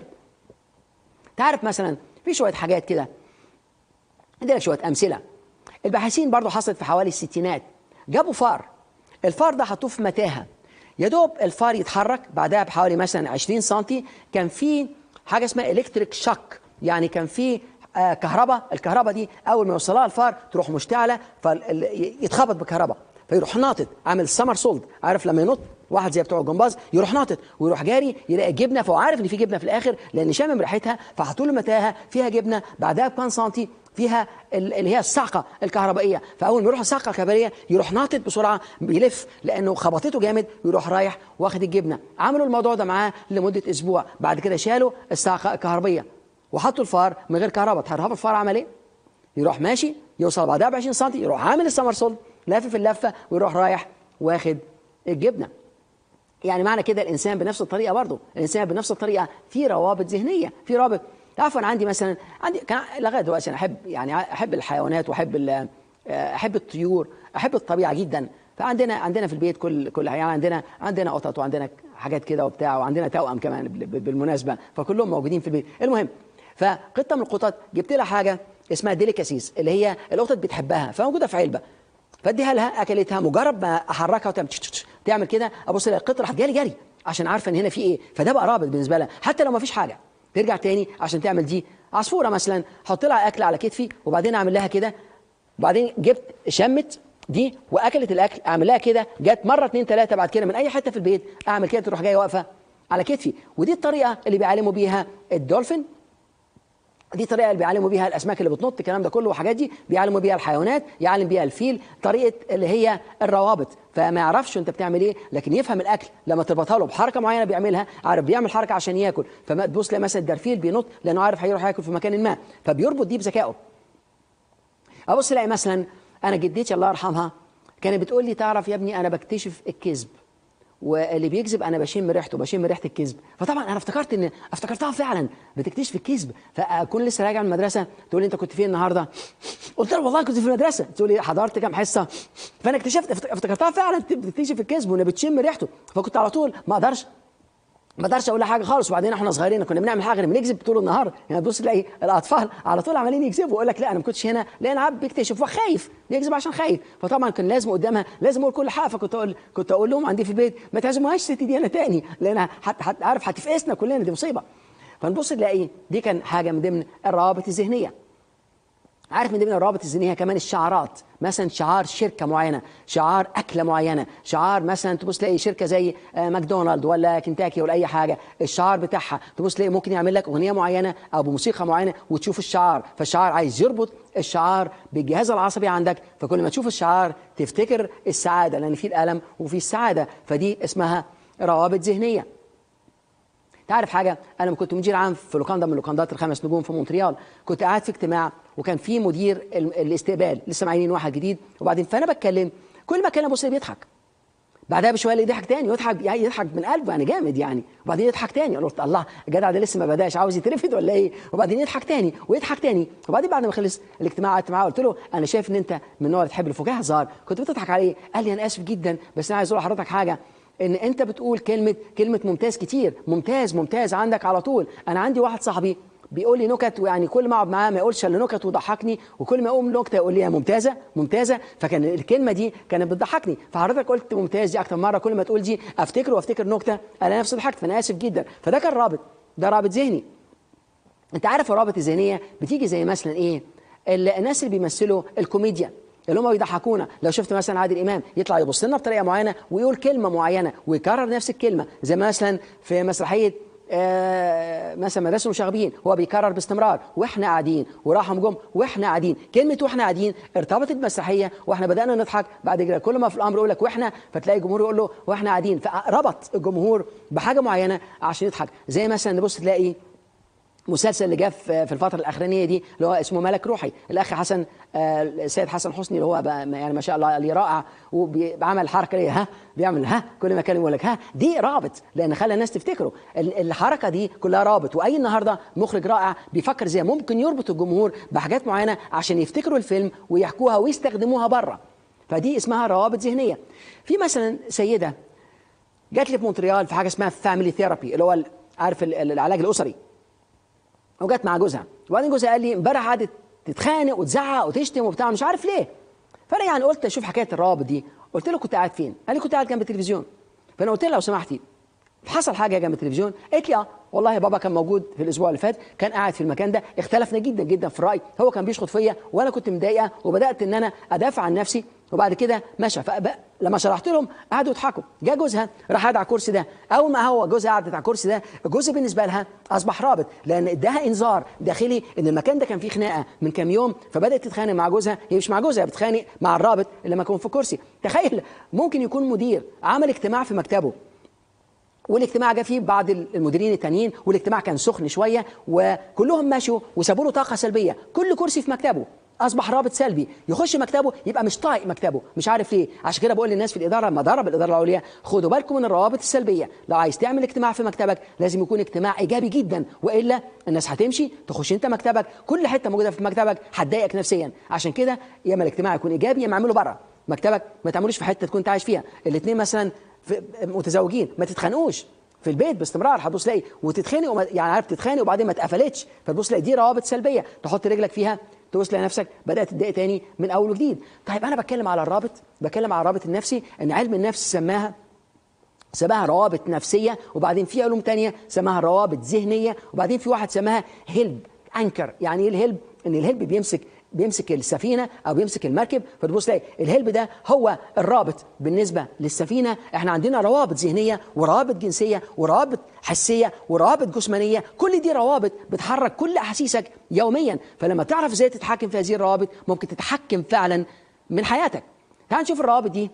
تعرف مثلا في شويه حاجات كده عندنا شويه امثله الباحثين برضو حصلت في حوالي الستينات جابوا فار الفار ده حطوه في متاهه يا دوب الفار يتحرك بعدها بحوالي مثلا 20 سم كان في حاجه اسمها الكتريك شوك يعني كان في آه كهرباء الكهرباء دي اول ما يوصلها الفار تروح مشتعله فيتخبط بالكهرباء فيروح ناطط عامل سمر سولد عارف لما ينط واحد زي بتوع الجمباز يروح ناطط ويروح جاري يلاقي جبنه فهو عارف ان في جبنه في الاخر لان شامم ريحتها فحطوا له متاهه فيها جبنه بعدها بكام سنتي فيها اللي هي الصعقه الكهربائيه فاول ما يروح الصعقه الكهربائيه يروح ناطط بسرعه بيلف لانه خبطته جامد ويروح رايح واخد الجبنه عملوا الموضوع ده معاه لمده اسبوع بعد كده شالوا الصعقه الكهربائيه وحطوا الفار من غير كهرباء تعرف الفار عمل ايه يروح ماشي يوصل بعدها ب 20 سم يروح عامل السمرسولت لافف اللفه ويروح رايح واخد الجبنه يعني معنى كده الانسان بنفس الطريقه برضه الانسان بنفس الطريقه في روابط ذهنيه في رابط عفوا عندي مثلا عندي كان لغايه دلوقتي انا احب يعني احب الحيوانات واحب احب الطيور احب الطبيعه جدا فعندنا عندنا في البيت كل كل يعني عندنا عندنا قطط وعندنا حاجات كده وبتاع وعندنا توأم كمان بالمناسبه فكلهم موجودين في البيت المهم فقطه من القطط جبت لها حاجه اسمها ديليكاسيس اللي هي القطط بتحبها فموجوده في علبه فاديها لها اكلتها مجرد ما احركها وتعمل تعمل كده ابص الاقي القطه راحت جري جري عشان عارفه ان هنا في ايه فده بقى رابط بالنسبه لها حتى لو ما فيش حاجه ترجع تاني عشان تعمل دي عصفوره مثلا احط لها اكل على كتفي وبعدين اعمل لها كده وبعدين جبت شمت دي واكلت الاكل اعمل لها كده جت مره اثنين ثلاثه بعد كده من اي حته في البيت اعمل كده تروح جايه واقفه على كتفي ودي الطريقه اللي بيعلموا بيها الدولفين دي طريقه اللي بيعلموا بيها الاسماك اللي بتنط الكلام ده كله وحاجات دي بيعلموا بيها الحيوانات يعلم بيها الفيل طريقه اللي هي الروابط فما يعرفش انت بتعمل ايه لكن يفهم الاكل لما تربطها له بحركه معينه بيعملها عارف بيعمل حركه عشان ياكل فما تبص لها مثلا الدرفيل بينط لانه عارف هيروح ياكل في مكان ما فبيربط دي بذكائه ابص الاقي مثلا انا جدتي الله يرحمها كانت بتقول لي تعرف يا ابني انا بكتشف الكذب واللي بيكذب انا بشم ريحته بشم ريحه الكذب فطبعا انا افتكرت ان افتكرتها فعلا بتكتشف الكذب فاكون لسه راجع من المدرسه تقول لي انت كنت فين النهارده قلت لها والله كنت في المدرسه تقول لي حضرت كام حصه فانا اكتشفت افتكرتها فعلا بتكتشف الكذب وانها بتشم ريحته فكنت على طول ما اقدرش ما اقدرش اقول لها حاجه خالص وبعدين احنا صغيرين كنا بنعمل حاجه بنكذب طول النهار يعني تبص تلاقي الاطفال على طول عمالين يكذبوا ويقول لك لا انا ما كنتش هنا لان عب بيكتشف وخايف بيكذب عشان خايف فطبعا كان لازم قدامها لازم اقول كل حاجه فكنت اقول كنت اقول لهم عندي في البيت ما تعزموهاش ستي دي انا تاني لان حت حت عارف هتفقسنا كلنا دي مصيبه فنبص نلاقي دي كان حاجه من ضمن الروابط الذهنيه عارف من ضمن الروابط الذهنيه كمان الشعارات مثلا شعار شركه معينه شعار اكله معينه شعار مثلا تبص تلاقي شركه زي ماكدونالد ولا كنتاكي ولا اي حاجه الشعار بتاعها تبص تلاقي ممكن يعمل لك اغنيه معينه او بموسيقى معينه وتشوف الشعار فالشعار عايز يربط الشعار بالجهاز العصبي عندك فكل ما تشوف الشعار تفتكر السعاده لان في الالم وفي السعاده فدي اسمها روابط ذهنيه تعرف حاجه انا لما كنت مدير عام في لوكاندا من لوكاندات الخمس نجوم في مونتريال كنت قاعد في اجتماع وكان في مدير الاستقبال لسه معينين واحد جديد وبعدين فانا بتكلم كل ما كان ابص بيضحك بعدها بشويه يضحك تاني يضحك يعني يضحك من قلبه يعني جامد يعني وبعدين يضحك تاني قلت الله الجدع ده لسه ما بداش عاوز يترفد ولا ايه وبعدين يضحك تاني ويضحك تاني وبعدين بعد ما خلص الاجتماع قعدت معاه قلت له انا شايف ان انت من النوع اللي تحب الفكاهه هزار كنت بتضحك عليه قال لي انا اسف جدا بس انا عايز اقول لحضرتك حاجه ان انت بتقول كلمه كلمه ممتاز كتير ممتاز ممتاز عندك على طول انا عندي واحد صاحبي بيقول لي نكت ويعني كل ما اقعد معاه ما يقولش الا نكت وضحكني وكل ما اقوم نكته يقول لي يا ممتازه ممتازه فكان الكلمه دي كانت بتضحكني فحضرتك قلت ممتاز دي اكتر مره كل ما تقول دي افتكر وافتكر نكته انا نفسي ضحكت فانا اسف جدا فده كان رابط ده رابط ذهني انت عارف الرابط الذهنيه بتيجي زي مثلا ايه الناس اللي بيمثلوا الكوميديا اللي هم بيضحكونا لو شفت مثلا عادل امام يطلع يبص لنا بطريقه معينه ويقول كلمه معينه ويكرر نفس الكلمه زي مثلا في مسرحيه آه مثلا مدرسه المشاغبين هو بيكرر باستمرار واحنا قاعدين وراحهم جم واحنا قاعدين كلمه واحنا قاعدين ارتبطت بمسرحيه واحنا بدانا نضحك بعد كده كل ما في الامر يقول لك واحنا فتلاقي الجمهور يقول له واحنا قاعدين فربط الجمهور بحاجه معينه عشان يضحك زي مثلا نبص تلاقي مسلسل اللي جه في الفتره الاخرانيه دي اللي هو اسمه ملك روحي الاخ حسن السيد حسن حسني اللي هو بقى يعني ما شاء الله عليه رائع وبيعمل حركه ليه ها بيعمل ها كل ما كان يقول لك ها دي رابط لان خلى الناس تفتكره الحركه دي كلها رابط واي النهارده مخرج رائع بيفكر زي ممكن يربط الجمهور بحاجات معينه عشان يفتكروا الفيلم ويحكوها ويستخدموها بره فدي اسمها روابط ذهنيه في مثلا سيده جات لي في مونتريال في حاجه اسمها فاميلي ثيرابي اللي هو عارف العلاج الاسري وجت مع جوزها وبعدين جوزها قال لي امبارح قعدت تتخانق وتزعق وتشتم وبتاع مش عارف ليه فانا يعني قلت اشوف حكايه الروابط دي قلت له كنت قاعد فين قال لي كنت قاعد جنب التلفزيون فانا قلت له لو سمحتي حصل حاجه جنب التلفزيون قالت لي اه والله بابا كان موجود في الاسبوع اللي فات كان قاعد في المكان ده اختلفنا جدا جدا في الراي هو كان بيشخط فيا وانا كنت مضايقه وبدات ان انا ادافع عن نفسي وبعد كده مشى لما شرحت لهم قعدوا يضحكوا جه جوزها راح قعد على الكرسي ده اول ما هو جوزها قعدت على الكرسي ده الجزء بالنسبه لها اصبح رابط لان اداها انذار داخلي ان المكان ده كان فيه خناقه من كام يوم فبدات تتخانق مع جوزها هي مش مع جوزها بتتخانق مع الرابط اللي ما كان في الكرسي تخيل ممكن يكون مدير عمل اجتماع في مكتبه والاجتماع جه فيه بعض المديرين التانيين والاجتماع كان سخن شويه وكلهم مشوا وسابوا له طاقه سلبيه كل كرسي في مكتبه اصبح رابط سلبي يخش مكتبه يبقى مش طايق مكتبه مش عارف ليه عشان كده بقول للناس في الاداره لما ضرب الاداره العليا خدوا بالكم من الروابط السلبيه لو عايز تعمل اجتماع في مكتبك لازم يكون اجتماع ايجابي جدا والا الناس هتمشي تخش انت مكتبك كل حته موجوده في مكتبك هتضايقك نفسيا عشان كده يا اما الاجتماع يكون ايجابي يا اما اعمله بره مكتبك ما تعملوش في حته تكون انت عايش فيها الاثنين مثلا متزوجين ما تتخانقوش في البيت باستمرار هتبص تلاقي وتتخانق يعني عارف تتخانق وبعدين ما اتقفلتش فتبص تلاقي دي روابط سلبيه تحط رجلك فيها تبص تلاقي نفسك بدات تضايق تاني من اول وجديد طيب انا بتكلم على الرابط بتكلم على الرابط النفسي ان علم النفس سماها سماها روابط نفسيه وبعدين في علوم تانية سماها روابط ذهنيه وبعدين في واحد سماها هيلب انكر يعني ايه الهلب ان الهلب بيمسك بيمسك السفينه او بيمسك المركب فتبص تلاقي الهلب ده هو الرابط بالنسبه للسفينه احنا عندنا روابط ذهنيه وروابط جنسيه وروابط حسيه وروابط جسمانيه كل دي روابط بتحرك كل احاسيسك يوميا فلما تعرف ازاي تتحكم في هذه الروابط ممكن تتحكم فعلا من حياتك تعال نشوف الروابط دي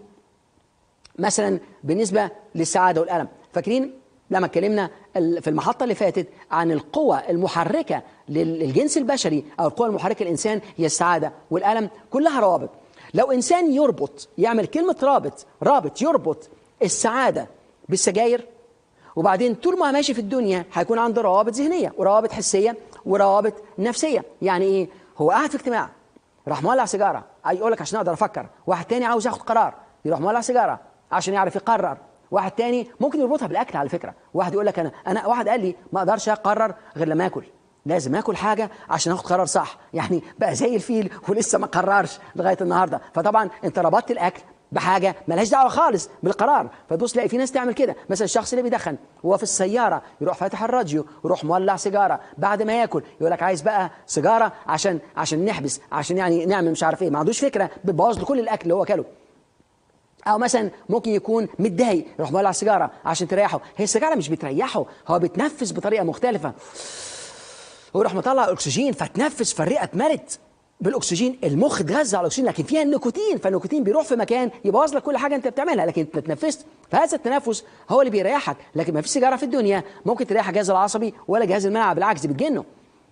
مثلا بالنسبه للسعاده والالم فاكرين لما اتكلمنا في المحطة اللي فاتت عن القوة المحركة للجنس البشري أو القوة المحركة للإنسان هي السعادة والألم كلها روابط لو إنسان يربط يعمل كلمة رابط رابط يربط السعادة بالسجاير وبعدين طول ما ماشي في الدنيا هيكون عنده روابط ذهنية وروابط حسية وروابط نفسية يعني إيه هو قاعد في اجتماع راح مولع سيجارة يقول لك عشان أقدر أفكر واحد تاني عاوز ياخد قرار يروح مولع سيجارة عشان يعرف يقرر واحد تاني ممكن يربطها بالاكل على فكره واحد يقول لك انا انا واحد قال لي ما اقدرش اقرر غير لما اكل لازم اكل حاجه عشان اخد قرار صح يعني بقى زي الفيل ولسه ما قررش لغايه النهارده فطبعا انت ربطت الاكل بحاجه ملهاش دعوه خالص بالقرار فتبص تلاقي في ناس تعمل كده مثلا الشخص اللي بيدخن وهو في السياره يروح فاتح الراديو يروح مولع سيجاره بعد ما ياكل يقول لك عايز بقى سيجاره عشان عشان نحبس عشان يعني نعمل مش عارف ايه ما عندوش فكره بتبوظ له كل الاكل اللي هو اكله او مثلا ممكن يكون متضايق يروح مولع سيجاره عشان تريحه هي السيجاره مش بتريحه هو بيتنفس بطريقه مختلفه ويروح مطلع الاكسجين فتنفس فالرئه اتملت بالاكسجين المخ اتغذى على الاكسجين لكن فيها النيكوتين فالنيكوتين بيروح في مكان يبوظ لك كل حاجه انت بتعملها لكن انت تنفست فهذا التنفس هو اللي بيريحك لكن ما فيش سيجاره في الدنيا ممكن تريح الجهاز العصبي ولا جهاز المناعه بالعكس بتجنه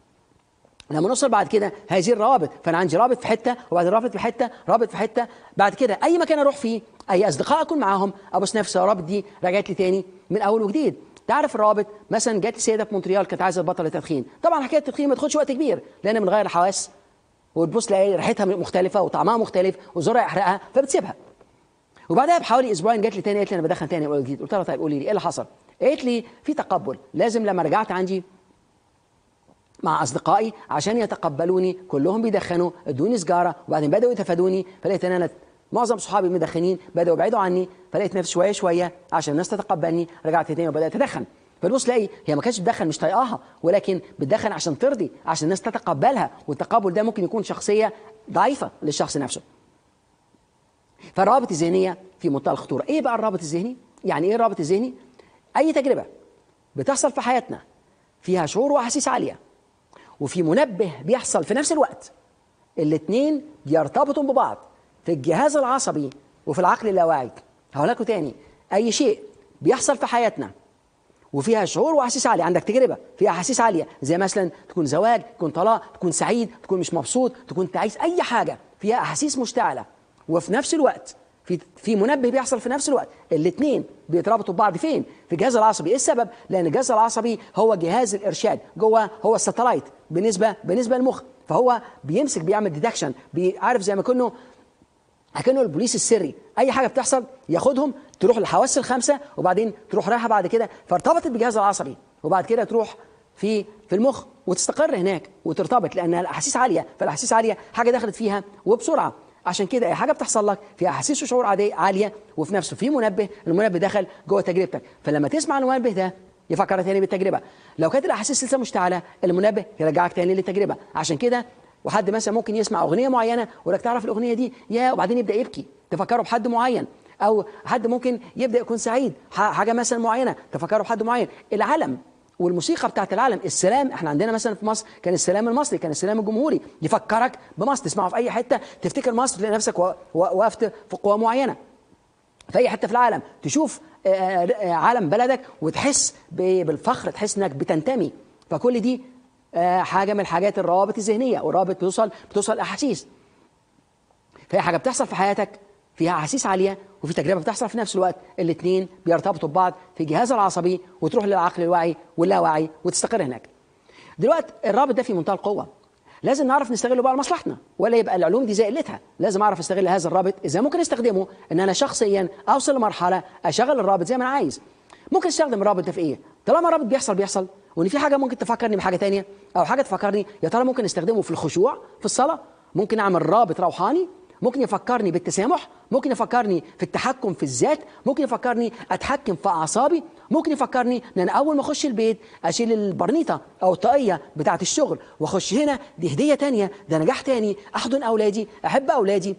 لما نوصل بعد كده هذه الروابط فانا عندي رابط في حته وبعد رابط في حته رابط في حته بعد كده اي مكان اروح فيه اي اصدقاء اكون معاهم ابص نفسي الروابط دي رجعت لي تاني من اول وجديد تعرف الروابط مثلا جات لي سيده في مونتريال كانت عايزه تبطل التدخين طبعا حكايه التدخين ما تاخدش وقت كبير لان بنغير الحواس وتبص تلاقي ريحتها مختلفه وطعمها مختلف وزرع يحرقها فبتسيبها وبعدها بحوالي اسبوعين جات لي تاني قالت لي انا بدخن تاني اول جديد قلت لها طيب قولي لي ايه اللي حصل؟ قالت لي في تقبل لازم لما رجعت عندي مع اصدقائي عشان يتقبلوني كلهم بيدخنوا ادوني سجاره وبعدين بداوا يتفادوني فلقيت ان انا معظم صحابي المدخنين بداوا يبعدوا عني فلقيت نفسي شويه شويه عشان الناس تتقبلني رجعت تاني وبدات اتدخن فتبص تلاقي هي ما كانتش بتدخن مش طايقاها ولكن بتدخن عشان ترضي عشان الناس تتقبلها والتقبل ده ممكن يكون شخصيه ضعيفه للشخص نفسه فالروابط الذهنيه في منتهى الخطوره ايه بقى الرابط الذهني يعني ايه الرابط الذهني اي تجربه بتحصل في حياتنا فيها شعور واحاسيس عاليه وفي منبه بيحصل في نفس الوقت الاثنين بيرتبطوا ببعض في الجهاز العصبي وفي العقل اللاواعي هقول لكم تاني اي شيء بيحصل في حياتنا وفيها شعور واحاسيس عاليه عندك تجربه فيها احاسيس عاليه زي مثلا تكون زواج تكون طلاق تكون سعيد تكون مش مبسوط تكون تعيس اي حاجه فيها احاسيس مشتعله وفي نفس الوقت في في منبه بيحصل في نفس الوقت الاثنين بيتربطوا ببعض فين في الجهاز العصبي ايه السبب لان الجهاز العصبي هو جهاز الارشاد جوه هو الساتلايت بالنسبه بالنسبه للمخ فهو بيمسك بيعمل ديتكشن عارف زي ما كانه اكنه البوليس السري اي حاجه بتحصل ياخدهم تروح للحواس الخمسه وبعدين تروح رايحه بعد كده فارتبطت بالجهاز العصبي وبعد كده تروح في في المخ وتستقر هناك وترتبط لان الاحاسيس عاليه فالاحاسيس عاليه حاجه دخلت فيها وبسرعه عشان كده اي حاجه بتحصل لك في احاسيس وشعور عاديه عاليه وفي نفسه في منبه المنبه دخل جوه تجربتك فلما تسمع المنبه ده يفكرك تاني بالتجربه لو كانت الاحاسيس لسه مشتعله المنبه يرجعك تاني للتجربه عشان كده وحد مثلا ممكن يسمع اغنيه معينه ولك تعرف الاغنيه دي يا وبعدين يبدا يبكي تفكره بحد معين او حد ممكن يبدا يكون سعيد حاجه مثلا معينه تفكره بحد معين العلم والموسيقى بتاعت العالم السلام احنا عندنا مثلا في مصر كان السلام المصري كان السلام الجمهوري يفكرك بمصر تسمعه في اي حته تفتكر مصر تلاقي نفسك وقفت في قوى معينه في اي حته في العالم تشوف عالم بلدك وتحس بالفخر تحس انك بتنتمي فكل دي حاجه من الحاجات الروابط الذهنيه والروابط بتوصل بتوصل احاسيس فهي حاجه بتحصل في حياتك فيها احاسيس عاليه وفي تجربه بتحصل في نفس الوقت الاثنين بيرتبطوا ببعض في الجهاز العصبي وتروح للعقل الواعي واللاواعي وتستقر هناك. دلوقتي الرابط ده في منتهى القوه. لازم نعرف نستغله بقى لمصلحتنا ولا يبقى العلوم دي زي قلتها، لازم اعرف استغل هذا الرابط ازاي ممكن استخدمه ان انا شخصيا اوصل لمرحله اشغل الرابط زي ما انا عايز. ممكن استخدم الرابط ده في ايه؟ طالما الرابط بيحصل بيحصل وان في حاجه ممكن تفكرني بحاجه ثانيه او حاجه تفكرني يا ترى ممكن استخدمه في الخشوع في الصلاه؟ ممكن اعمل رابط روحاني ممكن يفكرني بالتسامح ممكن يفكرني في التحكم في الذات ممكن يفكرني اتحكم في اعصابي ممكن يفكرني ان انا اول ما اخش البيت اشيل البرنيطه او الطاقيه بتاعه الشغل واخش هنا دي هديه تانية ده نجاح تاني احضن اولادي احب اولادي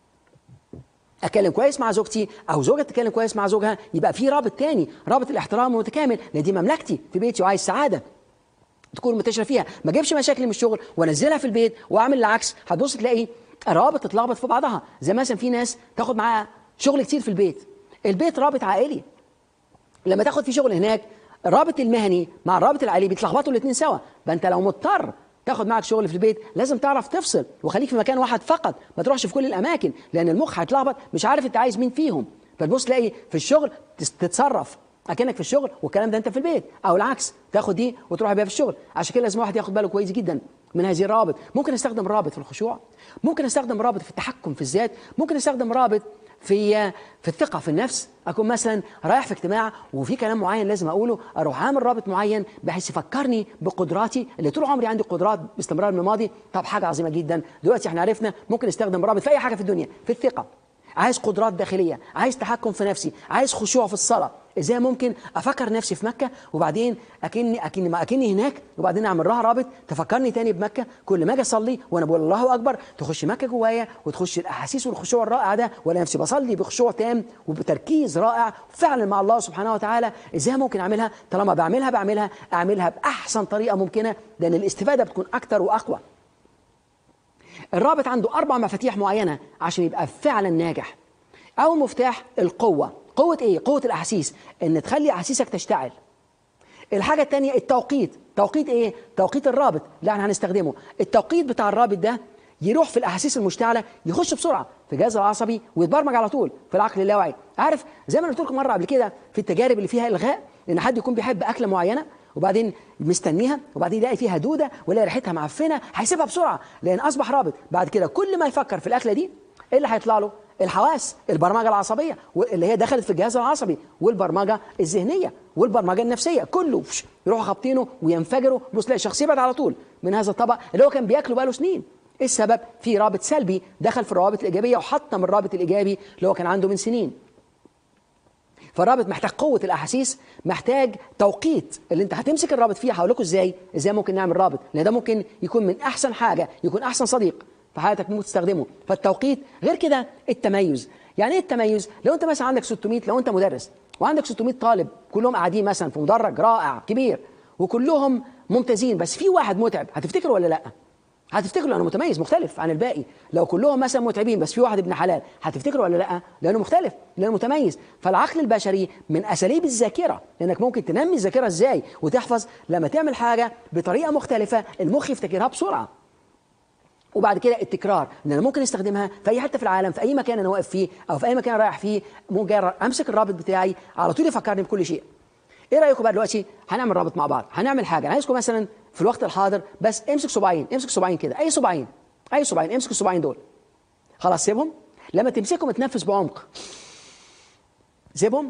اتكلم كويس مع زوجتي او زوجة تتكلم كويس مع زوجها يبقى في رابط تاني رابط الاحترام المتكامل لان دي مملكتي في بيتي وعايز سعاده تكون منتشره فيها ما اجيبش مشاكل من الشغل وانزلها في البيت واعمل العكس هتبص تلاقي روابط تتلخبط في بعضها زي مثلا في ناس تاخد معاها شغل كتير في البيت البيت رابط عائلي لما تاخد في شغل هناك الرابط المهني مع الرابط العائلي بيتلخبطوا الاثنين سوا فانت لو مضطر تاخد معك شغل في البيت لازم تعرف تفصل وخليك في مكان واحد فقط ما تروحش في كل الاماكن لان المخ هيتلخبط مش عارف انت عايز مين فيهم فتبص تلاقي في الشغل تتصرف اكنك في الشغل والكلام ده انت في البيت او العكس تاخد دي وتروح بيها في الشغل عشان كده لازم الواحد ياخد باله كويس جدا من هذه الروابط ممكن استخدم رابط في الخشوع ممكن استخدم رابط في التحكم في الذات ممكن استخدم رابط في في الثقه في النفس اكون مثلا رايح في اجتماع وفي كلام معين لازم اقوله اروح عامل رابط معين بحيث يفكرني بقدراتي اللي طول عمري عندي قدرات باستمرار من الماضي طب حاجه عظيمه جدا دلوقتي احنا عرفنا ممكن استخدم رابط في اي حاجه في الدنيا في الثقه عايز قدرات داخليه عايز تحكم في نفسي عايز خشوع في الصلاه ازاي ممكن افكر نفسي في مكه وبعدين اكني اكني ما اكني هناك وبعدين اعمل لها رابط تفكرني تاني بمكه كل ما اجي اصلي وانا بقول الله اكبر تخش مكه جوايا وتخش الاحاسيس والخشوع الرائع ده ولا نفسي بصلي بخشوع تام وبتركيز رائع فعلا مع الله سبحانه وتعالى ازاي ممكن اعملها طالما بعملها بعملها اعملها باحسن طريقه ممكنه لان الاستفاده بتكون اكتر واقوى الرابط عنده اربع مفاتيح معينه عشان يبقى فعلا ناجح اول مفتاح القوه قوة ايه؟ قوة الأحاسيس إن تخلي أحاسيسك تشتعل. الحاجة الثانية التوقيت، توقيت ايه؟ توقيت الرابط اللي احنا هنستخدمه، التوقيت بتاع الرابط ده يروح في الأحاسيس المشتعلة يخش بسرعة في الجهاز العصبي ويتبرمج على طول في العقل اللاواعي، عارف زي ما قلت لكم مرة قبل كده في التجارب اللي فيها إلغاء إن حد يكون بيحب أكلة معينة وبعدين مستنيها وبعدين يلاقي فيها دودة ويلاقي ريحتها معفنة هيسيبها بسرعة لأن أصبح رابط، بعد كده كل ما يفكر في الأكلة دي ايه اللي هيطلع له؟ الحواس البرمجه العصبيه اللي هي دخلت في الجهاز العصبي والبرمجه الذهنيه والبرمجه النفسيه كله يروحوا خابطينه وينفجروا بص تلاقي الشخص يبعد على طول من هذا الطبق اللي هو كان بياكله بقاله سنين ايه السبب في رابط سلبي دخل في الروابط الايجابيه وحطم الرابط الايجابي اللي هو كان عنده من سنين فالرابط محتاج قوه الاحاسيس محتاج توقيت اللي انت هتمسك الرابط فيه هقول لكم ازاي ازاي ممكن نعمل رابط لان ده ممكن يكون من احسن حاجه يكون احسن صديق في حياتك ممكن تستخدمه فالتوقيت غير كده التميز يعني ايه التميز لو انت مثلا عندك 600 لو انت مدرس وعندك 600 طالب كلهم قاعدين مثلا في مدرج رائع كبير وكلهم ممتازين بس في واحد متعب هتفتكره ولا لا هتفتكره لانه متميز مختلف عن الباقي لو كلهم مثلا متعبين بس في واحد ابن حلال هتفتكره ولا لا لانه مختلف لانه متميز فالعقل البشري من اساليب الذاكره لانك ممكن تنمي الذاكره ازاي وتحفظ لما تعمل حاجه بطريقه مختلفه المخ يفتكرها بسرعه وبعد كده التكرار ان انا ممكن استخدمها في اي حته في العالم في اي مكان انا واقف فيه او في اي مكان رايح فيه مجرد امسك الرابط بتاعي على طول يفكرني بكل شيء ايه رايكم بقى دلوقتي هنعمل رابط مع بعض هنعمل حاجه انا عايزكم مثلا في الوقت الحاضر بس امسك صباعين امسك صباعين كده اي صباعين اي صباعين امسك الصباعين دول خلاص سيبهم لما تمسكهم تنفس بعمق سيبهم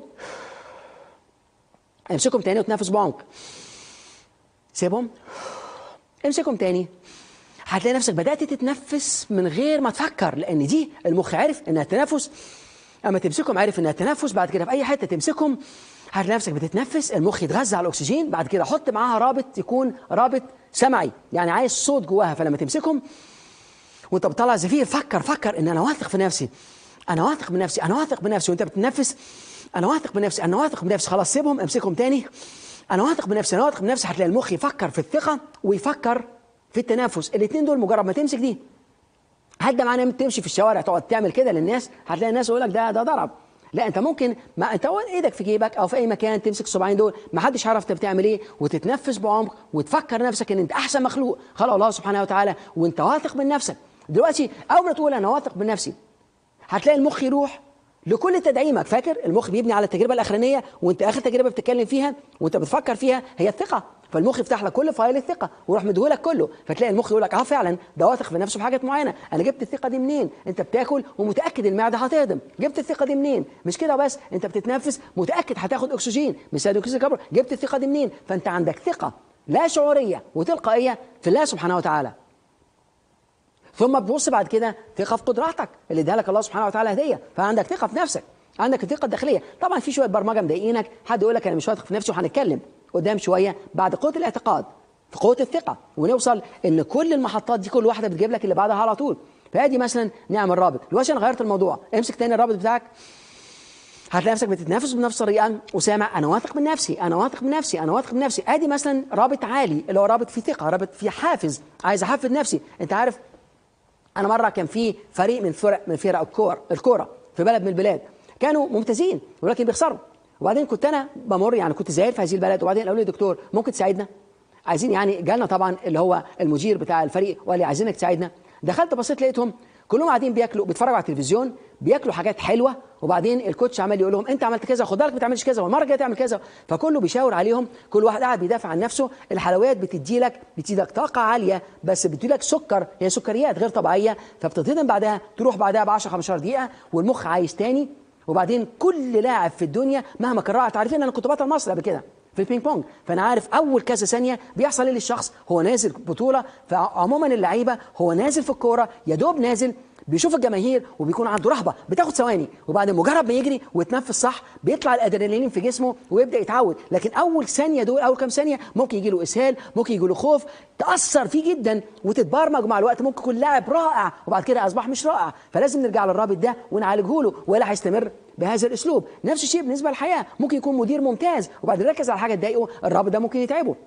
امسكهم تاني وتنفس بعمق سيبهم امسكهم تاني هتلاقي نفسك بدات تتنفس من غير ما تفكر لان دي المخ عرف انها تنفس اما تمسكهم عارف انها تنفس بعد كده في اي حته تمسكهم هتلاقي نفسك بتتنفس المخ يتغذى على الاكسجين بعد كده حط معاها رابط يكون رابط سمعي يعني عايز صوت جواها فلما تمسكهم وانت بتطلع زفير فكر فكر ان انا واثق في نفسي انا واثق من نفسي انا واثق بنفسي وانت بتتنفس انا واثق بنفسي انا واثق بنفسي خلاص سيبهم امسكهم تاني انا واثق بنفسي انا واثق بنفسي هتلاقي المخ يفكر في الثقه ويفكر في التنافس الاثنين دول مجرد ما تمسك دي هل ده معناه انك تمشي في الشوارع تقعد تعمل كده للناس هتلاقي الناس يقول لك ده ده ضرب لا انت ممكن ما انت ايدك في جيبك او في اي مكان تمسك الصباعين دول ما حدش عارف انت بتعمل ايه وتتنفس بعمق وتفكر نفسك ان انت احسن مخلوق خلق الله سبحانه وتعالى وانت واثق من نفسك دلوقتي اول ما تقول انا واثق من نفسي هتلاقي المخ يروح لكل تدعيمك فاكر المخ بيبني على التجربه الاخرانيه وانت اخر تجربه بتتكلم فيها وانت بتفكر فيها هي الثقه فالمخ يفتح لك كل فايل الثقه ويروح مديهولك كله فتلاقي المخ يقول لك اه فعلا ده واثق في نفسه في حاجات معينه انا جبت الثقه دي منين انت بتاكل ومتاكد المعده هتهضم جبت الثقه دي منين مش كده بس انت بتتنفس متاكد هتاخد اكسجين مش ثاني اكسيد الكربون جبت الثقه دي منين فانت عندك ثقه لا شعوريه وتلقائيه في الله سبحانه وتعالى ثم تبص بعد كده ثقه في قدراتك اللي اداها لك الله سبحانه وتعالى هديه فعندك ثقه في نفسك عندك الثقه الداخليه طبعا في شويه برمجه مضايقينك حد يقول لك انا مش واثق في نفسي وهنتكلم قدام شويه بعد قوه الاعتقاد في قوه الثقه ونوصل ان كل المحطات دي كل واحده بتجيب لك اللي بعدها على طول فادي مثلا نعمل رابط دلوقتي انا غيرت الموضوع امسك تاني الرابط بتاعك هتلاقي نفسك بتتنافس بنفس الطريقه وسامع انا واثق من نفسي انا واثق من نفسي انا واثق من نفسي ادي مثلا رابط عالي اللي هو رابط فيه ثقه رابط فيه حافز عايز احفز نفسي انت عارف انا مره كان في فريق من فرق من فرق الكوره الكوره في بلد من البلاد كانوا ممتازين ولكن بيخسروا وبعدين كنت انا بمر يعني كنت زاير في هذه البلد وبعدين قالوا لي دكتور ممكن تساعدنا عايزين يعني جالنا طبعا اللي هو المدير بتاع الفريق وقال لي عايزينك تساعدنا دخلت بصيت لقيتهم كلهم قاعدين بياكلوا بيتفرجوا على التلفزيون بياكلوا حاجات حلوه وبعدين الكوتش عمال يقول لهم انت عملت كذا خد بالك ما تعملش كذا والمره الجايه تعمل كذا فكله بيشاور عليهم كل واحد قاعد بيدافع عن نفسه الحلويات بتدي لك بتدي لك طاقه عاليه بس بتدي لك سكر هي سكريات غير طبيعيه فبتتهضم بعدها تروح بعدها ب 10 15 دقيقه والمخ عايز تاني وبعدين كل لاعب في الدنيا مهما كان رائع عارفين انا كنت بطل مصر قبل كده في البينج بونج فانا عارف اول كذا ثانيه بيحصل ايه للشخص هو نازل بطوله فعموما اللعيبه هو نازل في الكوره يا دوب نازل بيشوف الجماهير وبيكون عنده رهبه بتاخد ثواني وبعد مجرد ما يجري ويتنفس صح بيطلع الادرينالين في جسمه ويبدا يتعود لكن اول ثانيه دول اول كام ثانيه ممكن يجي له اسهال ممكن يجي له خوف تاثر فيه جدا وتتبرمج مع الوقت ممكن يكون لاعب رائع وبعد كده اصبح مش رائع فلازم نرجع للرابط ده ونعالجه له ولا هيستمر بهذا الاسلوب نفس الشيء بالنسبه للحياه ممكن يكون مدير ممتاز وبعدين يركز على حاجه تضايقه الرابط ده ممكن يتعبه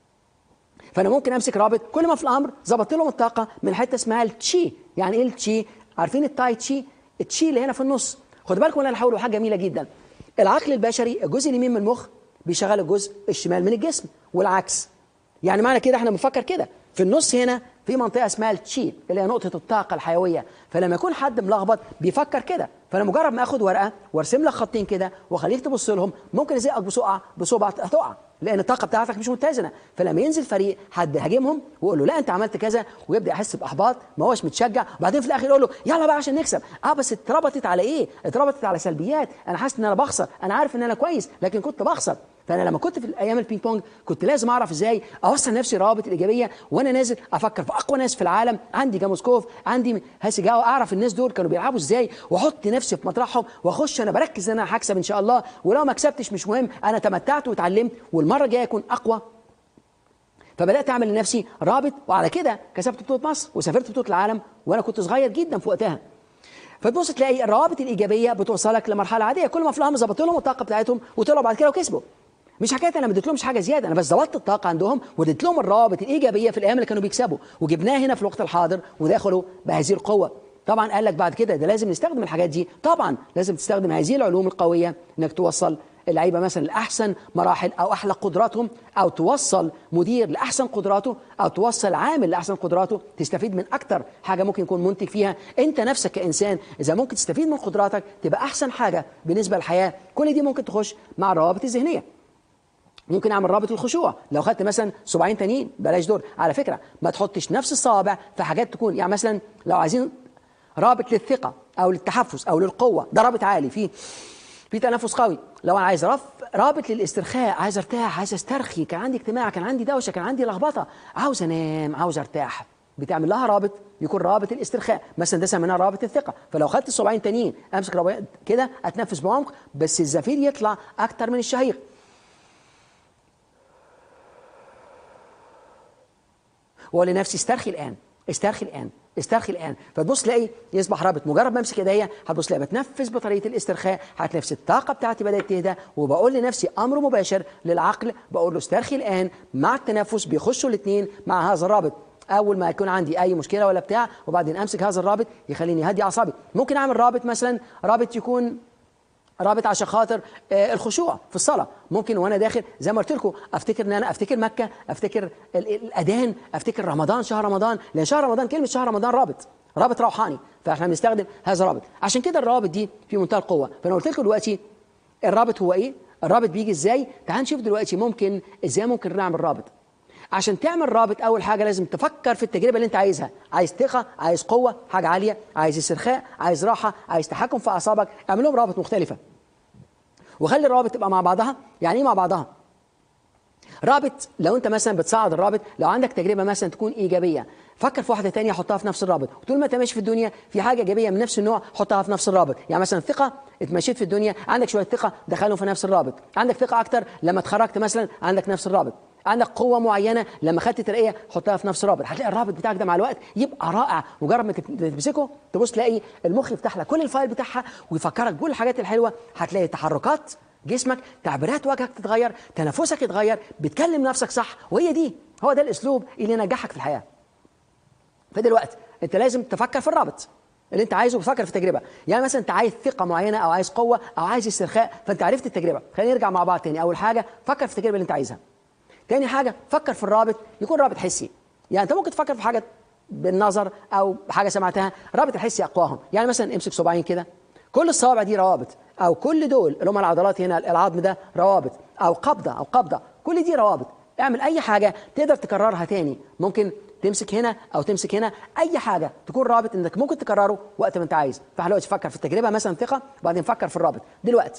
فانا ممكن امسك رابط كل ما في الامر ظبطت لهم الطاقه من حته اسمها التشي يعني ايه التشي عارفين التاي تشي التشي اللي هنا في النص خد بالكم انا هقول حاجه جميله جدا العقل البشري الجزء اليمين من المخ بيشغل الجزء الشمال من الجسم والعكس يعني معنى كده احنا بنفكر كده في النص هنا في منطقه اسمها التشي اللي هي نقطه الطاقه الحيويه فلما يكون حد ملخبط بيفكر كده فانا مجرد ما اخد ورقه وارسم لك خطين كده واخليك تبص لهم ممكن ازقك بسقعه بصبع هتقع لان الطاقه بتاعتك مش متزنه فلما ينزل فريق حد هاجمهم ويقول له لا انت عملت كذا ويبدا يحس باحباط ما هوش متشجع وبعدين في الاخر يقول له يلا بقى عشان نكسب اه بس اتربطت على ايه اتربطت على سلبيات انا حاسس ان انا بخسر انا عارف ان انا كويس لكن كنت بخسر فانا لما كنت في الايام البينج بونج كنت لازم اعرف ازاي اوصل نفسي روابط الايجابيه وانا نازل افكر في اقوى ناس في العالم عندي جاموسكوف عندي هاسيجاوا اعرف الناس دول كانوا بيلعبوا ازاي واحط نفسي في مطرحهم واخش انا بركز ان انا هكسب ان شاء الله ولو ما كسبتش مش مهم انا تمتعت واتعلمت والمره الجايه اكون اقوى فبدات اعمل لنفسي رابط وعلى كده كسبت بطوله مصر وسافرت بطوله العالم وانا كنت صغير جدا في وقتها فتبص تلاقي الروابط الايجابيه بتوصلك لمرحله عاديه كل ما فلان ظبطت لهم الطاقه بتاعتهم وطلعوا بعد كده وكسبوا مش حكايه انا ما اديتلهمش حاجه زياده انا بس ظبطت الطاقه عندهم واديت لهم الروابط الايجابيه في الايام اللي كانوا بيكسبوا وجبناها هنا في الوقت الحاضر ودخلوا بهذه القوه طبعا قال لك بعد كده ده لازم نستخدم الحاجات دي طبعا لازم تستخدم هذه العلوم القويه انك توصل اللعيبه مثلا لاحسن مراحل او احلى قدراتهم او توصل مدير لاحسن قدراته او توصل عامل لاحسن قدراته تستفيد من اكتر حاجه ممكن يكون منتج فيها انت نفسك كانسان اذا ممكن تستفيد من قدراتك تبقى احسن حاجه بالنسبه للحياه كل دي ممكن تخش مع الروابط الذهنيه ممكن اعمل رابط الخشوع لو خدت مثلا صباعين تانيين بلاش دور على فكره ما تحطش نفس الصوابع في حاجات تكون يعني مثلا لو عايزين رابط للثقه او للتحفز او للقوه ده رابط عالي فيه في تنفس قوي لو انا عايز رف رابط للاسترخاء عايز ارتاح عايز استرخي كان عندي اجتماع كان عندي دوشه كان عندي لخبطه عاوز انام عاوز ارتاح بتعمل لها رابط يكون رابط الاسترخاء مثلا ده سميناه رابط الثقه فلو خدت الصباعين تانيين امسك رباط كده اتنفس بعمق بس الزفير يطلع اكتر من الشهيق واقول لنفسي استرخي الان استرخي الان استرخي الان فتبص تلاقي يصبح رابط مجرد ما امسك ايديا هتبص تلاقي بتنفس بطريقه الاسترخاء هتلاقي نفس الطاقه بتاعتي بدات تهدى وبقول لنفسي امر مباشر للعقل بقول له استرخي الان مع التنفس بيخشوا الاثنين مع هذا الرابط اول ما يكون عندي اي مشكله ولا بتاع وبعدين امسك هذا الرابط يخليني هدي اعصابي ممكن اعمل رابط مثلا رابط يكون رابط عشان خاطر آه، الخشوع في الصلاه ممكن وانا داخل زي ما قلت لكم افتكر ان انا افتكر مكه افتكر الاذان افتكر رمضان شهر رمضان لان شهر رمضان كلمه شهر رمضان رابط رابط روحاني فاحنا بنستخدم هذا الرابط عشان كده الروابط دي في منتهى القوه فانا قلت لكم دلوقتي الرابط هو ايه الرابط بيجي ازاي تعال نشوف دلوقتي ممكن ازاي ممكن نعمل رابط عشان تعمل رابط اول حاجه لازم تفكر في التجربه اللي انت عايزها عايز ثقه عايز قوه حاجه عاليه عايز استرخاء عايز راحه عايز تحكم في اعصابك اعمل لهم روابط مختلفه وخلي الروابط تبقى مع بعضها يعني ايه مع بعضها رابط لو انت مثلا بتصعد الرابط لو عندك تجربه مثلا تكون ايجابيه فكر في واحده ثانيه حطها في نفس الرابط طول ما انت ماشي في الدنيا في حاجه ايجابيه من نفس النوع حطها في نفس الرابط يعني مثلا ثقه اتمشيت في الدنيا عندك شويه ثقه دخلهم في نفس الرابط عندك ثقه اكتر لما اتخرجت مثلا عندك نفس الرابط عندك قوه معينه لما خدت ترقيه حطها في نفس الرابط هتلاقي الرابط بتاعك ده مع الوقت يبقى رائع مجرد ما تمسكه تبص تلاقي المخ يفتح لك كل الفايل بتاعها ويفكرك كل الحاجات الحلوه هتلاقي تحركات جسمك تعبيرات وجهك تتغير تنفسك يتغير بتكلم نفسك صح وهي دي هو ده الاسلوب اللي ينجحك في الحياه فدلوقتي انت لازم تفكر في الرابط اللي انت عايزه بتفكر في تجربه يعني مثلا انت عايز ثقه معينه او عايز قوه او عايز استرخاء فانت عرفت التجربه خلينا نرجع مع بعض تاني اول حاجه فكر في التجربه اللي انت عايزها تاني حاجه فكر في الرابط يكون رابط حسي يعني انت ممكن تفكر في حاجه بالنظر او حاجه سمعتها رابط الحسي اقواهم يعني مثلا امسك صباعين كده كل الصوابع دي روابط او كل دول اللي هم العضلات هنا العظم ده روابط او قبضه او قبضه كل دي روابط اعمل اي حاجه تقدر تكررها تاني ممكن تمسك هنا او تمسك هنا اي حاجه تكون رابط انك ممكن تكرره وقت ما انت عايز فدلوقتي تفكر في التجربه مثلا ثقه وبعدين فكر في الرابط دلوقتي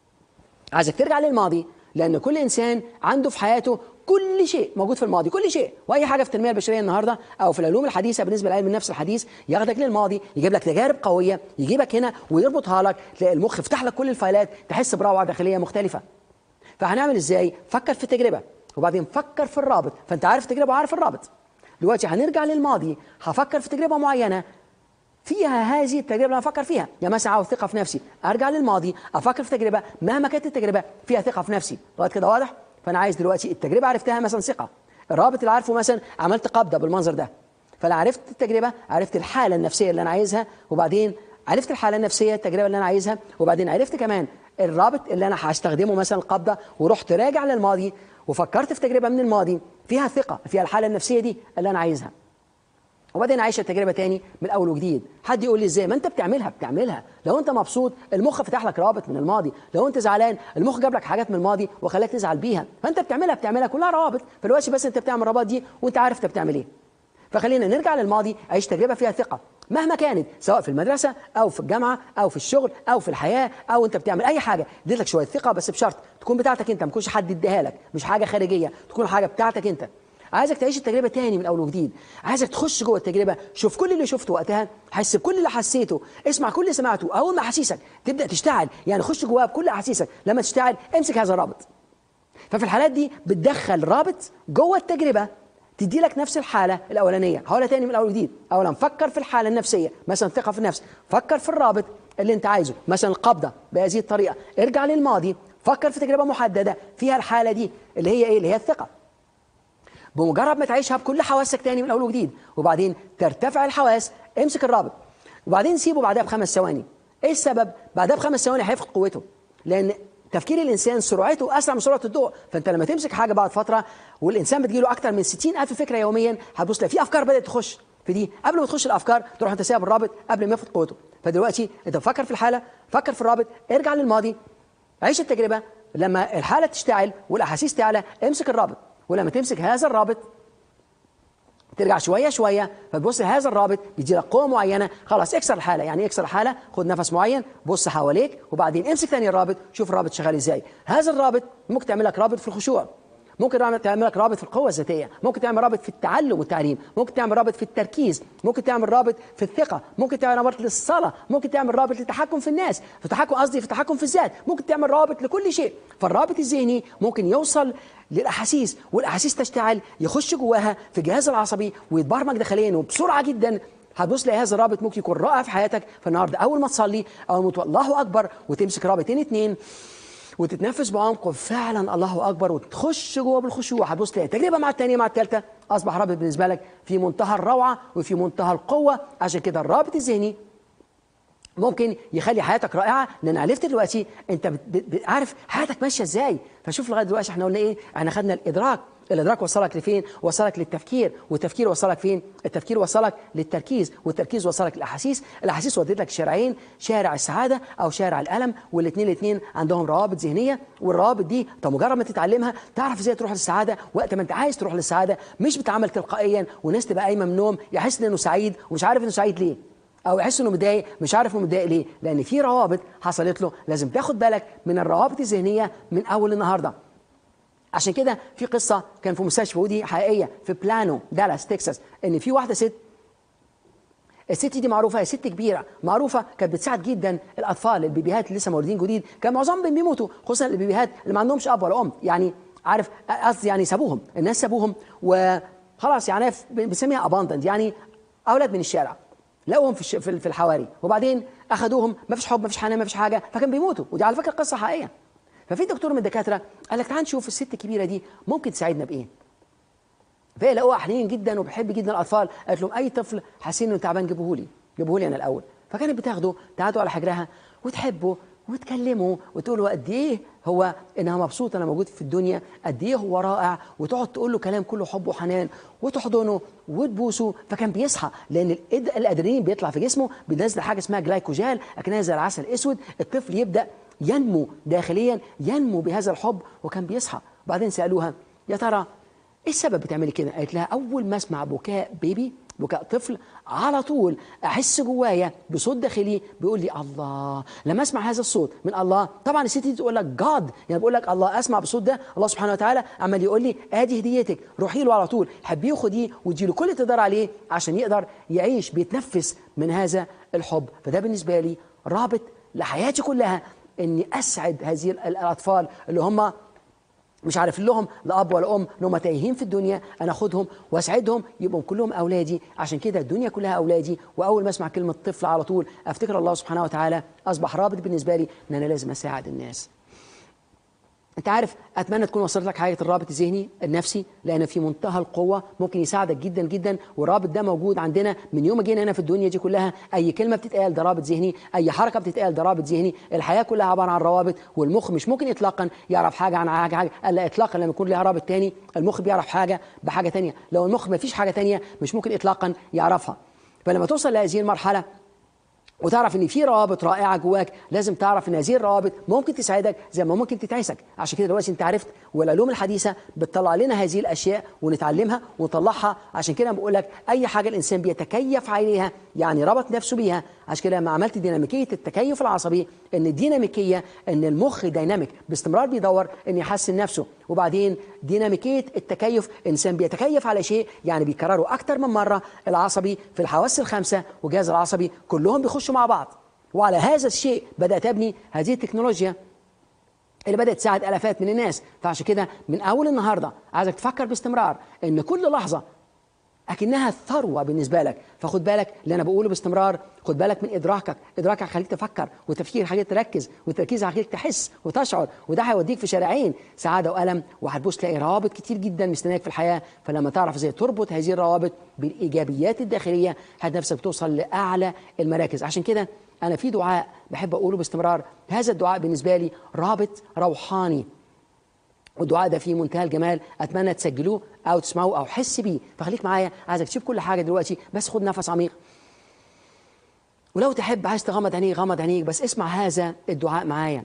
عايزك ترجع للماضي لان كل انسان عنده في حياته كل شيء موجود في الماضي كل شيء واي حاجه في التنميه البشريه النهارده او في العلوم الحديثه بالنسبه لعلم النفس الحديث ياخدك للماضي يجيب لك تجارب قويه يجيبك هنا ويربطها لك تلاقي المخ يفتح لك كل الفايلات تحس بروعه داخليه مختلفه فهنعمل ازاي فكر في التجربه وبعدين فكر في الرابط فانت عارف التجربه وعارف الرابط دلوقتي هنرجع للماضي هفكر في تجربه معينه فيها هذه التجربه اللي انا افكر فيها يعني مثلا عاوز ثقه في نفسي ارجع للماضي افكر في تجربه مهما كانت التجربه فيها ثقه في نفسي لغايه كده واضح فانا عايز دلوقتي التجربه عرفتها مثلا ثقه الرابط اللي عارفه مثلا عملت قبضه بالمنظر ده فانا عرفت التجربه عرفت الحاله النفسيه اللي انا عايزها وبعدين عرفت الحاله النفسيه التجربه اللي انا عايزها وبعدين عرفت كمان الرابط اللي انا هستخدمه مثلا القبضه ورحت راجع للماضي وفكرت في تجربه من الماضي فيها ثقه فيها الحاله النفسيه دي اللي انا عايزها وبعدين عايش التجربه تاني من اول وجديد حد يقول لي ازاي ما انت بتعملها بتعملها لو انت مبسوط المخ فتح لك روابط من الماضي لو انت زعلان المخ جاب لك حاجات من الماضي وخلاك تزعل بيها فانت بتعملها بتعملها كلها روابط فدلوقتي بس انت بتعمل الروابط دي وانت عارف انت بتعمل ايه فخلينا نرجع للماضي عيش تجربه فيها ثقه مهما كانت سواء في المدرسه او في الجامعه او في الشغل او في الحياه او انت بتعمل اي حاجه اديت لك شويه ثقه بس بشرط تكون بتاعتك انت ما تكونش حد اديها لك مش حاجه خارجيه تكون حاجه بتاعتك انت عايزك تعيش التجربه تاني من اول وجديد عايزك تخش جوه التجربه شوف كل اللي شفته وقتها حس بكل اللي حسيته اسمع كل اللي سمعته اول ما احاسيسك تبدا تشتعل يعني خش جواها بكل احاسيسك لما تشتعل امسك هذا الرابط ففي الحالات دي بتدخل رابط جوه التجربه تدي لك نفس الحاله الاولانيه هقولها تاني من اول وجديد اولا فكر في الحاله النفسيه مثلا ثقه في النفس فكر في الرابط اللي انت عايزه مثلا القبضه بهذه الطريقه ارجع للماضي فكر في تجربه محدده فيها الحاله دي اللي هي ايه اللي هي الثقه بمجرد ما تعيشها بكل حواسك تاني من اول وجديد وبعدين ترتفع الحواس امسك الرابط وبعدين سيبه بعدها بخمس ثواني ايه السبب بعدها بخمس ثواني هيفقد قوته لان تفكير الانسان سرعته اسرع من سرعه الضوء فانت لما تمسك حاجه بعد فتره والانسان بتجيله اكتر من 60000 فكره يوميا هتبص تلاقي في افكار بدات تخش في دي قبل ما تخش الافكار تروح انت سايب الرابط قبل ما يفقد قوته فدلوقتي انت فكر في الحاله فكر في الرابط ارجع للماضي عيش التجربه لما الحاله تشتعل والاحاسيس تعلى امسك الرابط ولما تمسك هذا الرابط ترجع شويه شويه فتبص هذا الرابط بيدي لك قوه معينه خلاص اكسر الحاله يعني اكسر الحاله خد نفس معين بص حواليك وبعدين امسك ثاني الرابط شوف الرابط شغال ازاي هذا الرابط ممكن تعمل لك رابط في الخشوع ممكن تعمل لك رابط في القوه الذاتيه ممكن تعمل رابط في التعلم والتعليم ممكن تعمل رابط في التركيز ممكن تعمل رابط في الثقه ممكن تعمل رابط للصلاه ممكن تعمل رابط للتحكم في الناس في التحكم قصدي في التحكم في الذات ممكن تعمل رابط لكل شيء فالرابط الذهني ممكن يوصل للاحاسيس والاحاسيس تشتعل يخش جواها في الجهاز العصبي ويتبرمج داخليا وبسرعه جدا هتبص لهذا هذا الرابط ممكن يكون رائع في حياتك فالنهارده اول ما تصلي اول ما تقول الله اكبر وتمسك رابطين اتنين وتتنفس بعمق وفعلا الله اكبر وتخش جوه بالخشوع هتبص تلاقي تجربه مع الثانيه مع الثالثه اصبح رابط بالنسبه لك في منتهى الروعه وفي منتهى القوه عشان كده الرابط الذهني ممكن يخلي حياتك رائعه لان عرفت دلوقتي انت عارف حياتك ماشيه ازاي فشوف لغايه دلوقتي احنا قلنا ايه احنا خدنا الادراك الادراك وصلك لفين وصلك للتفكير والتفكير وصلك فين التفكير وصلك للتركيز والتركيز وصلك للاحاسيس الاحاسيس وديت لك شارعين شارع السعاده او شارع الالم والاثنين الاثنين عندهم روابط ذهنيه والروابط دي طب مجرد ما تتعلمها تعرف ازاي تروح للسعاده وقت ما انت عايز تروح للسعاده مش بتعمل تلقائيا والناس تبقى قايمه من النوم يحس انه سعيد ومش عارف انه سعيد ليه او يحس انه متضايق مش عارف انه متضايق ليه لان في روابط حصلت له لازم تاخد بالك من الروابط الذهنيه من اول النهارده عشان كده في قصه كان في مستشفى ودي حقيقيه في بلانو دالاس تكساس ان في واحده ست الست دي معروفه هي ست كبيره معروفه كانت بتساعد جدا الاطفال البيبيهات اللي لسه مولودين جديد كان معظمهم بيموتوا خصوصا البيبيهات اللي ما عندهمش اب ولا ام يعني عارف قصدي يعني سابوهم الناس سابوهم وخلاص يعني بنسميها اباندنت يعني اولاد من الشارع لقوهم في في الحواري وبعدين اخذوهم ما فيش حب ما فيش حنان ما فيش حاجه فكان بيموتوا ودي على فكره قصه حقيقيه ففي دكتور من الدكاتره قال لك تعال نشوف الست الكبيره دي ممكن تساعدنا بايه فهي لقوها حنين جدا وبحب جدا الاطفال قالت لهم اي طفل حاسين انه تعبان جيبوه لي جيبوه لي انا الاول فكانت بتاخده تقعدوا على حجرها وتحبه وتكلمه وتقول له قد ايه هو انها مبسوطه انا موجود في الدنيا قد ايه هو رائع وتقعد تقول له كلام كله حب وحنان وتحضنه وتبوسه فكان بيصحى لان الادرينالين بيطلع في جسمه بينزل حاجه اسمها جلايكوجال اكنها زي العسل الاسود الطفل يبدا ينمو داخليا ينمو بهذا الحب وكان بيصحى بعدين سالوها يا ترى ايه السبب بتعملي كده قالت لها اول ما اسمع بكاء بيبي بكاء طفل على طول احس جوايا بصوت داخلي بيقول لي الله لما اسمع هذا الصوت من الله طبعا الست دي تقول لك جاد يعني بقول لك الله اسمع بالصوت ده الله سبحانه وتعالى عمال يقول لي ادي هديتك روحي له على طول حبيه خديه وادي له كل اللي تقدر عليه عشان يقدر يعيش بيتنفس من هذا الحب فده بالنسبه لي رابط لحياتي كلها اني اسعد هذه الاطفال اللي هم مش عارف لهم لا اب ولا ام ان هم تايهين في الدنيا انا اخدهم واسعدهم يبقوا كلهم اولادي عشان كده الدنيا كلها اولادي واول ما اسمع كلمه طفل على طول افتكر الله سبحانه وتعالى اصبح رابط بالنسبه لي ان انا لازم اساعد الناس انت عارف اتمنى تكون وصلت لك حاجه الرابط الذهني النفسي لان في منتهى القوه ممكن يساعدك جدا جدا والرابط ده موجود عندنا من يوم ما جينا هنا في الدنيا دي كلها اي كلمه بتتقال ده رابط ذهني اي حركه بتتقال ده رابط ذهني الحياه كلها عباره عن روابط والمخ مش ممكن اطلاقا يعرف حاجه عن حاجه حاجه الا اطلاقا لما يكون لها رابط تاني المخ بيعرف حاجه بحاجه تانية لو المخ ما فيش حاجه تانية مش ممكن اطلاقا يعرفها فلما توصل لهذه المرحله وتعرف ان في روابط رائعه جواك لازم تعرف ان هذه الروابط ممكن تساعدك زي ما ممكن تتعسك عشان كده دلوقتي انت عرفت والعلوم الحديثه بتطلع لنا هذه الاشياء ونتعلمها ونطلعها عشان كده بقول لك اي حاجه الانسان بيتكيف عليها يعني ربط نفسه بيها عشان كده لما عملت ديناميكيه التكيف العصبي ان الديناميكيه ان المخ ديناميك باستمرار بيدور ان يحسن نفسه وبعدين ديناميكيه التكيف انسان بيتكيف على شيء يعني بيكرره اكتر من مره العصبي في الحواس الخمسه والجهاز العصبي كلهم بيخشوا مع بعض وعلى هذا الشيء بدات ابني هذه التكنولوجيا اللي بدات تساعد الافات من الناس فعشان كده من اول النهارده عايزك تفكر باستمرار ان كل لحظه اكنها ثروه بالنسبه لك فخد بالك اللي انا بقوله باستمرار خد بالك من ادراكك ادراكك هيخليك تفكر وتفكير هيخليك تركز والتركيز هيخليك تحس وتشعر وده هيوديك في شارعين سعاده والم وهتبص تلاقي روابط كتير جدا مستنياك في الحياه فلما تعرف ازاي تربط هذه الروابط بالايجابيات الداخليه هتلاقي نفسك بتوصل لاعلى المراكز عشان كده انا في دعاء بحب اقوله باستمرار هذا الدعاء بالنسبه لي رابط روحاني والدعاء ده فيه منتهى الجمال اتمنى تسجلوه او تسمعوه او حس بيه فخليك معايا عايزك تشوف كل حاجه دلوقتي بس خد نفس عميق ولو تحب عايز تغمض عينيك غمض عينيك بس اسمع هذا الدعاء معايا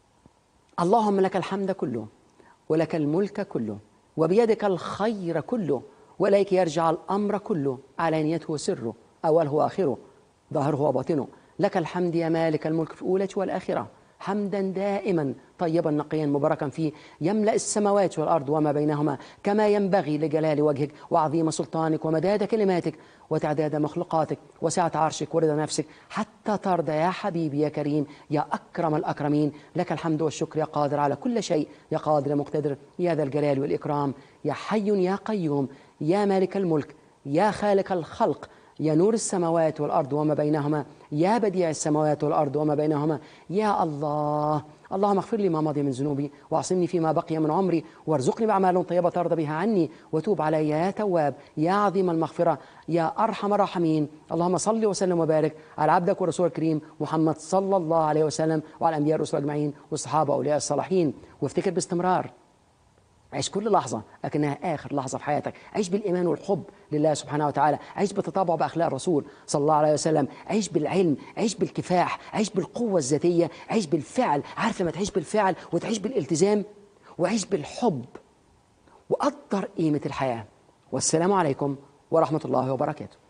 اللهم لك الحمد كله ولك الملك كله وبيدك الخير كله واليك يرجع الامر كله علانيته وسره اوله واخره ظاهره وباطنه لك الحمد يا مالك الملك في الاولى والاخره حمدا دائما طيبا نقيا مباركا فيه يملا السماوات والارض وما بينهما كما ينبغي لجلال وجهك وعظيم سلطانك ومداد كلماتك وتعداد مخلوقاتك وسعه عرشك ورضا نفسك حتى ترضى يا حبيبي يا كريم يا اكرم الاكرمين لك الحمد والشكر يا قادر على كل شيء يا قادر يا مقتدر يا ذا الجلال والاكرام يا حي يا قيوم يا مالك الملك يا خالق الخلق يا نور السماوات والأرض وما بينهما يا بديع السماوات والأرض وما بينهما يا الله اللهم اغفر لي ما مضي من ذنوبي واعصمني فيما بقي من عمري وارزقني بأعمال طيبة ترضى بها عني وتوب علي يا تواب يا عظيم المغفرة يا أرحم الراحمين اللهم صل وسلم وبارك على عبدك ورسولك الكريم محمد صلى الله عليه وسلم وعلى الأنبياء والرسل أجمعين والصحابة وأولياء الصالحين وافتكر باستمرار عيش كل لحظة لكنها آخر لحظة في حياتك عيش بالإيمان والحب لله سبحانه وتعالى عيش بالتطابع بأخلاق الرسول صلى الله عليه وسلم عيش بالعلم عيش بالكفاح عيش بالقوة الذاتية عيش بالفعل عارف لما تعيش بالفعل وتعيش بالالتزام وعيش بالحب وقدر قيمة الحياة والسلام عليكم ورحمة الله وبركاته